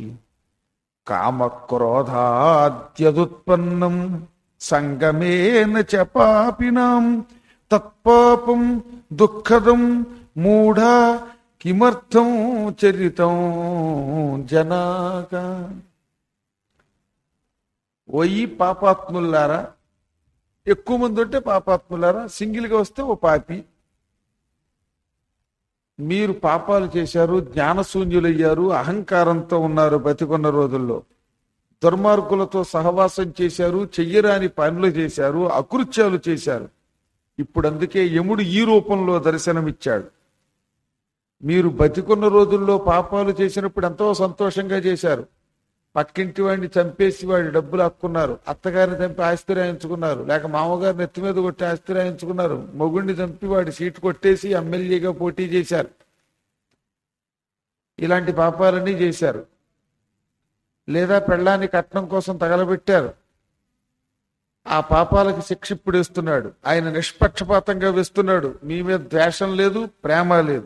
Speaker 1: కామక్రోధాద్యదుత్పన్నం సంగమేన చ పాపినాం తత్పాపం దుఃఖదం మూఢా కిమర్థం చరితం జనాగా ఓయి పాపాత్ములారా ఎక్కువ మంది ఉంటే పాపాత్ములారా సింగిల్గా వస్తే ఓ పాపి మీరు పాపాలు చేశారు జ్ఞానశూన్యులయ్యారు అహంకారంతో ఉన్నారు బతికున్న రోజుల్లో దుర్మార్గులతో సహవాసం చేశారు చెయ్యరాని పనులు చేశారు అకృత్యాలు చేశారు ఇప్పుడు అందుకే యముడు ఈ రూపంలో దర్శనమిచ్చాడు మీరు బతికున్న రోజుల్లో పాపాలు చేసినప్పుడు ఎంతో సంతోషంగా చేశారు పక్కింటి వాడిని చంపేసి వాడి డబ్బులు హక్కున్నారు అత్తగారిని చంపి ఆస్తి రాయించుకున్నారు లేక మామగారిని ఎత్తి మీద కొట్టి ఆస్తి రాయించుకున్నారు మొగుడిని చంపి వాడి సీటు కొట్టేసి ఎమ్మెల్యేగా పోటీ చేశారు ఇలాంటి పాపాలన్నీ చేశారు లేదా పెళ్ళాన్ని కట్నం కోసం తగలబెట్టారు ఆ పాపాలకి శిక్ష ఇప్పుడు వేస్తున్నాడు ఆయన నిష్పక్షపాతంగా వేస్తున్నాడు మీ మీద ద్వేషం లేదు ప్రేమ లేదు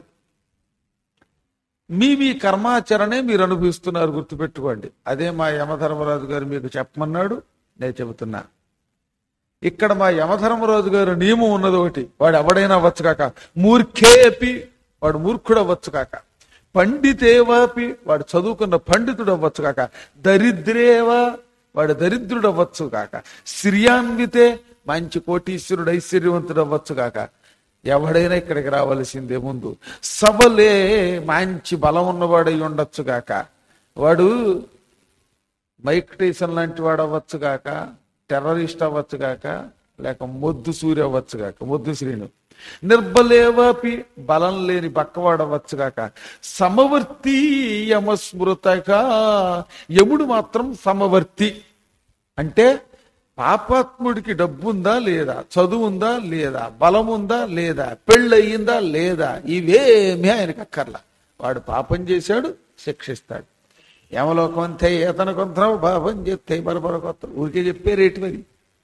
Speaker 1: మీ మీ కర్మాచరణే మీరు అనుభవిస్తున్నారు గుర్తుపెట్టుకోండి అదే మా యమధర్మరాజు గారు మీకు చెప్పమన్నాడు నేను చెబుతున్నా ఇక్కడ మా యమధర్మరాజు గారు నియమం ఉన్నది ఒకటి వాడు ఎవడైనా అవ్వచ్చు కాక మూర్ఖేపి వాడు మూర్ఖుడు అవ్వచ్చు కాక పండితేవాపి వాడు చదువుకున్న పండితుడు అవ్వచ్చు కాక దరిద్రేవా వాడు దరిద్రుడు అవ్వచ్చు కాక శ్రియాన్వితే మంచి కోటీశ్వరుడు ఐశ్వర్యవంతుడు అవ్వచ్చు కాక ఎవడైనా ఇక్కడికి రావాల్సిందే ముందు సబలే మంచి బలం ఉన్నవాడై ఉండొచ్చు గాక వాడు మైక్ టైసన్ లాంటి వాడు అవ్వచ్చు గాక టెర్రరిస్ట్ అవ్వచ్చు గాక లేక మొద్దు సూర్య అవ్వచ్చు గాక మొద్దు శ్రీను నిర్బలేవాపి బలం లేని బక్కవాడవచ్చు గాక సమవర్తి యమస్మృతగా యముడు మాత్రం సమవర్తి అంటే పాపాత్ముడికి డబ్బుందా లేదా చదువు ఉందా లేదా బలం ఉందా లేదా పెళ్ళయిందా లేదా ఇవేమీ ఆయనకి అక్కర్లా వాడు పాపం చేశాడు శిక్షిస్తాడు యమలోకం అంతే ఏతన కొంత పాపం చెప్తే మరొక కొత్త ఊరికే చెప్పే రేటు మరి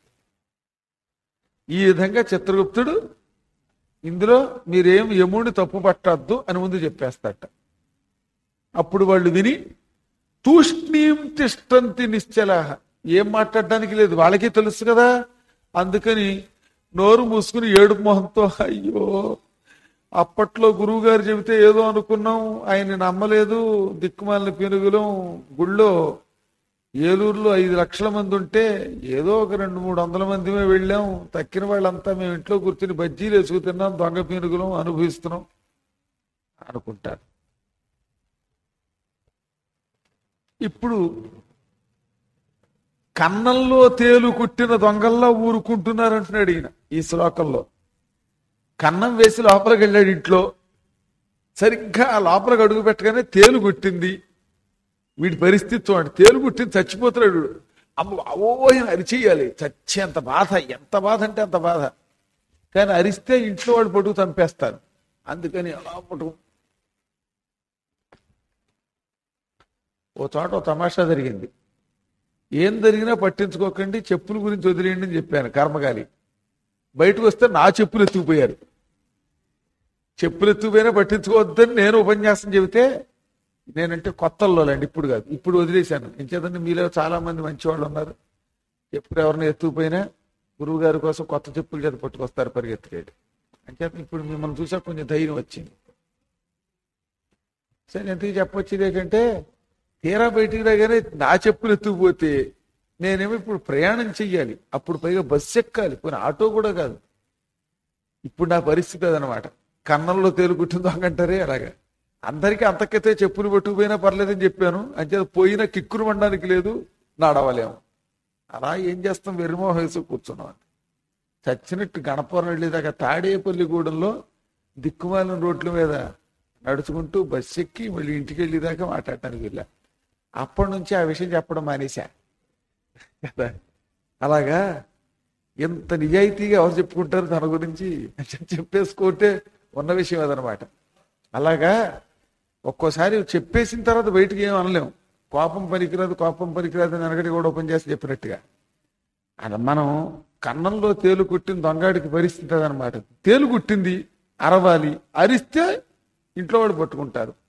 Speaker 1: ఈ విధంగా చిత్రగుప్తుడు ఇందులో మీరేం యముడిని తప్పు పట్టద్దు అని ముందు చెప్పేస్తాట అప్పుడు వాళ్ళు విని తూష్ణీం తిష్టంతి నిశ్చల ఏం మాట్లాడడానికి లేదు వాళ్ళకే తెలుసు కదా అందుకని నోరు మూసుకుని ఏడుపు మొహంతో అయ్యో అప్పట్లో గురువు గారు చెబితే ఏదో అనుకున్నాం ఆయన నమ్మలేదు దిక్కుమాలిన పెనుగులం గుళ్ళో ఏలూరులో ఐదు లక్షల మంది ఉంటే ఏదో ఒక రెండు మూడు వందల మందిమే వెళ్ళాం తక్కిన వాళ్ళంతా మేము ఇంట్లో కూర్చుని బజ్జీలు వేసుకు తిన్నాం దొంగ పీనుగులం అనుభవిస్తున్నాం అనుకుంటారు ఇప్పుడు కన్నంలో తేలు కుట్టిన దొంగల్లా ఊరుకుంటున్నారంటున్నాడు ఈయన ఈ శ్లోకంలో కన్నం వేసి లోపలికి వెళ్ళాడు ఇంట్లో సరిగ్గా ఆ లోపలికి అడుగు పెట్టగానే తేలు కుట్టింది వీడి పరిస్థితి చూడండి తేలు కుట్టింది చచ్చిపోతున్నాడు వీడు. అమ్మ ఓహో అరిచేయాలి చచ్చేంత బాధ ఎంత బాధ అంటే అంత బాధ కానీ అరిస్తే ఇంట్లో వాడు పట్టుకు చంపేస్తారు అందుకని అలా పట్టుకు ఓ చోట ఓ తమాషా జరిగింది ఏం జరిగినా పట్టించుకోకండి చెప్పుల గురించి వదిలేయండి అని చెప్పాను కర్మగాలి బయటకు వస్తే నా చెప్పులు ఎత్తుకుపోయారు చెప్పులు ఎత్తుకుపోయినా పట్టించుకోవద్దని నేను ఉపన్యాసం చెబితే నేనంటే కొత్తల్లోలండి ఇప్పుడు కాదు ఇప్పుడు వదిలేశాను ఇంకేదంటే మీలో చాలా మంది మంచి వాళ్ళు ఉన్నారు ఎప్పుడు ఎవరిని ఎత్తుకుపోయినా గురువు గారి కోసం కొత్త చెప్పులు చేత పట్టుకొస్తారు పరిగెత్తుకేటి అంచేత ఇప్పుడు మిమ్మల్ని చూసాక కొంచెం ధైర్యం వచ్చింది సరే ఎందుకు చెప్పొచ్చేది ఏంటంటే తీరా బయటికి రాగానే నా చెప్పులు ఎత్తుకుపోతే నేనేమో ఇప్పుడు ప్రయాణం చెయ్యాలి అప్పుడు పైగా బస్సు ఎక్కాలి కొన్ని ఆటో కూడా కాదు ఇప్పుడు నా పరిస్థితి అదనమాట కన్నంలో తేలుకుంటుందో అంటారే అలాగా అందరికీ అంతకైతే చెప్పులు పట్టుకుపోయినా పర్లేదని చెప్పాను అంచేత పోయినా కిక్కురు మండడానికి లేదు నడవలేము అలా ఏం చేస్తాం వెర్రిమోహం వేసి కూర్చున్నాం అంతే. చచ్చినట్టు గణపురం వెళ్ళేదాకా తాడేపల్లిగూడెంలో దిక్కుమాలిన రోడ్ల మీద నడుచుకుంటూ బస్సు ఎక్కి మళ్ళీ ఇంటికి వెళ్ళేదాకా మాట్లాడటానికి వెళ్ళా అప్పటి నుంచి ఆ విషయం చెప్పడం మానేశా కదా అలాగా ఎంత నిజాయితీగా ఎవరు చెప్పుకుంటారు తన గురించి అని చెప్పేసుకుంటే ఉన్న విషయం అదనమాట అలాగా ఒక్కోసారి చెప్పేసిన తర్వాత బయటికి ఏం అనలేం కోపం పనికిరాదు కోపం పనికిరాదు అని వెనకటి కూడా ఓపెన్ చేసి చెప్పినట్టుగా అది మనం కన్నంలో తేలు కుట్టిన దొంగాడికి పరిస్థితి అదనమాట తేలు కుట్టింది అరవాలి అరిస్తే ఇంట్లో వాడు పట్టుకుంటారు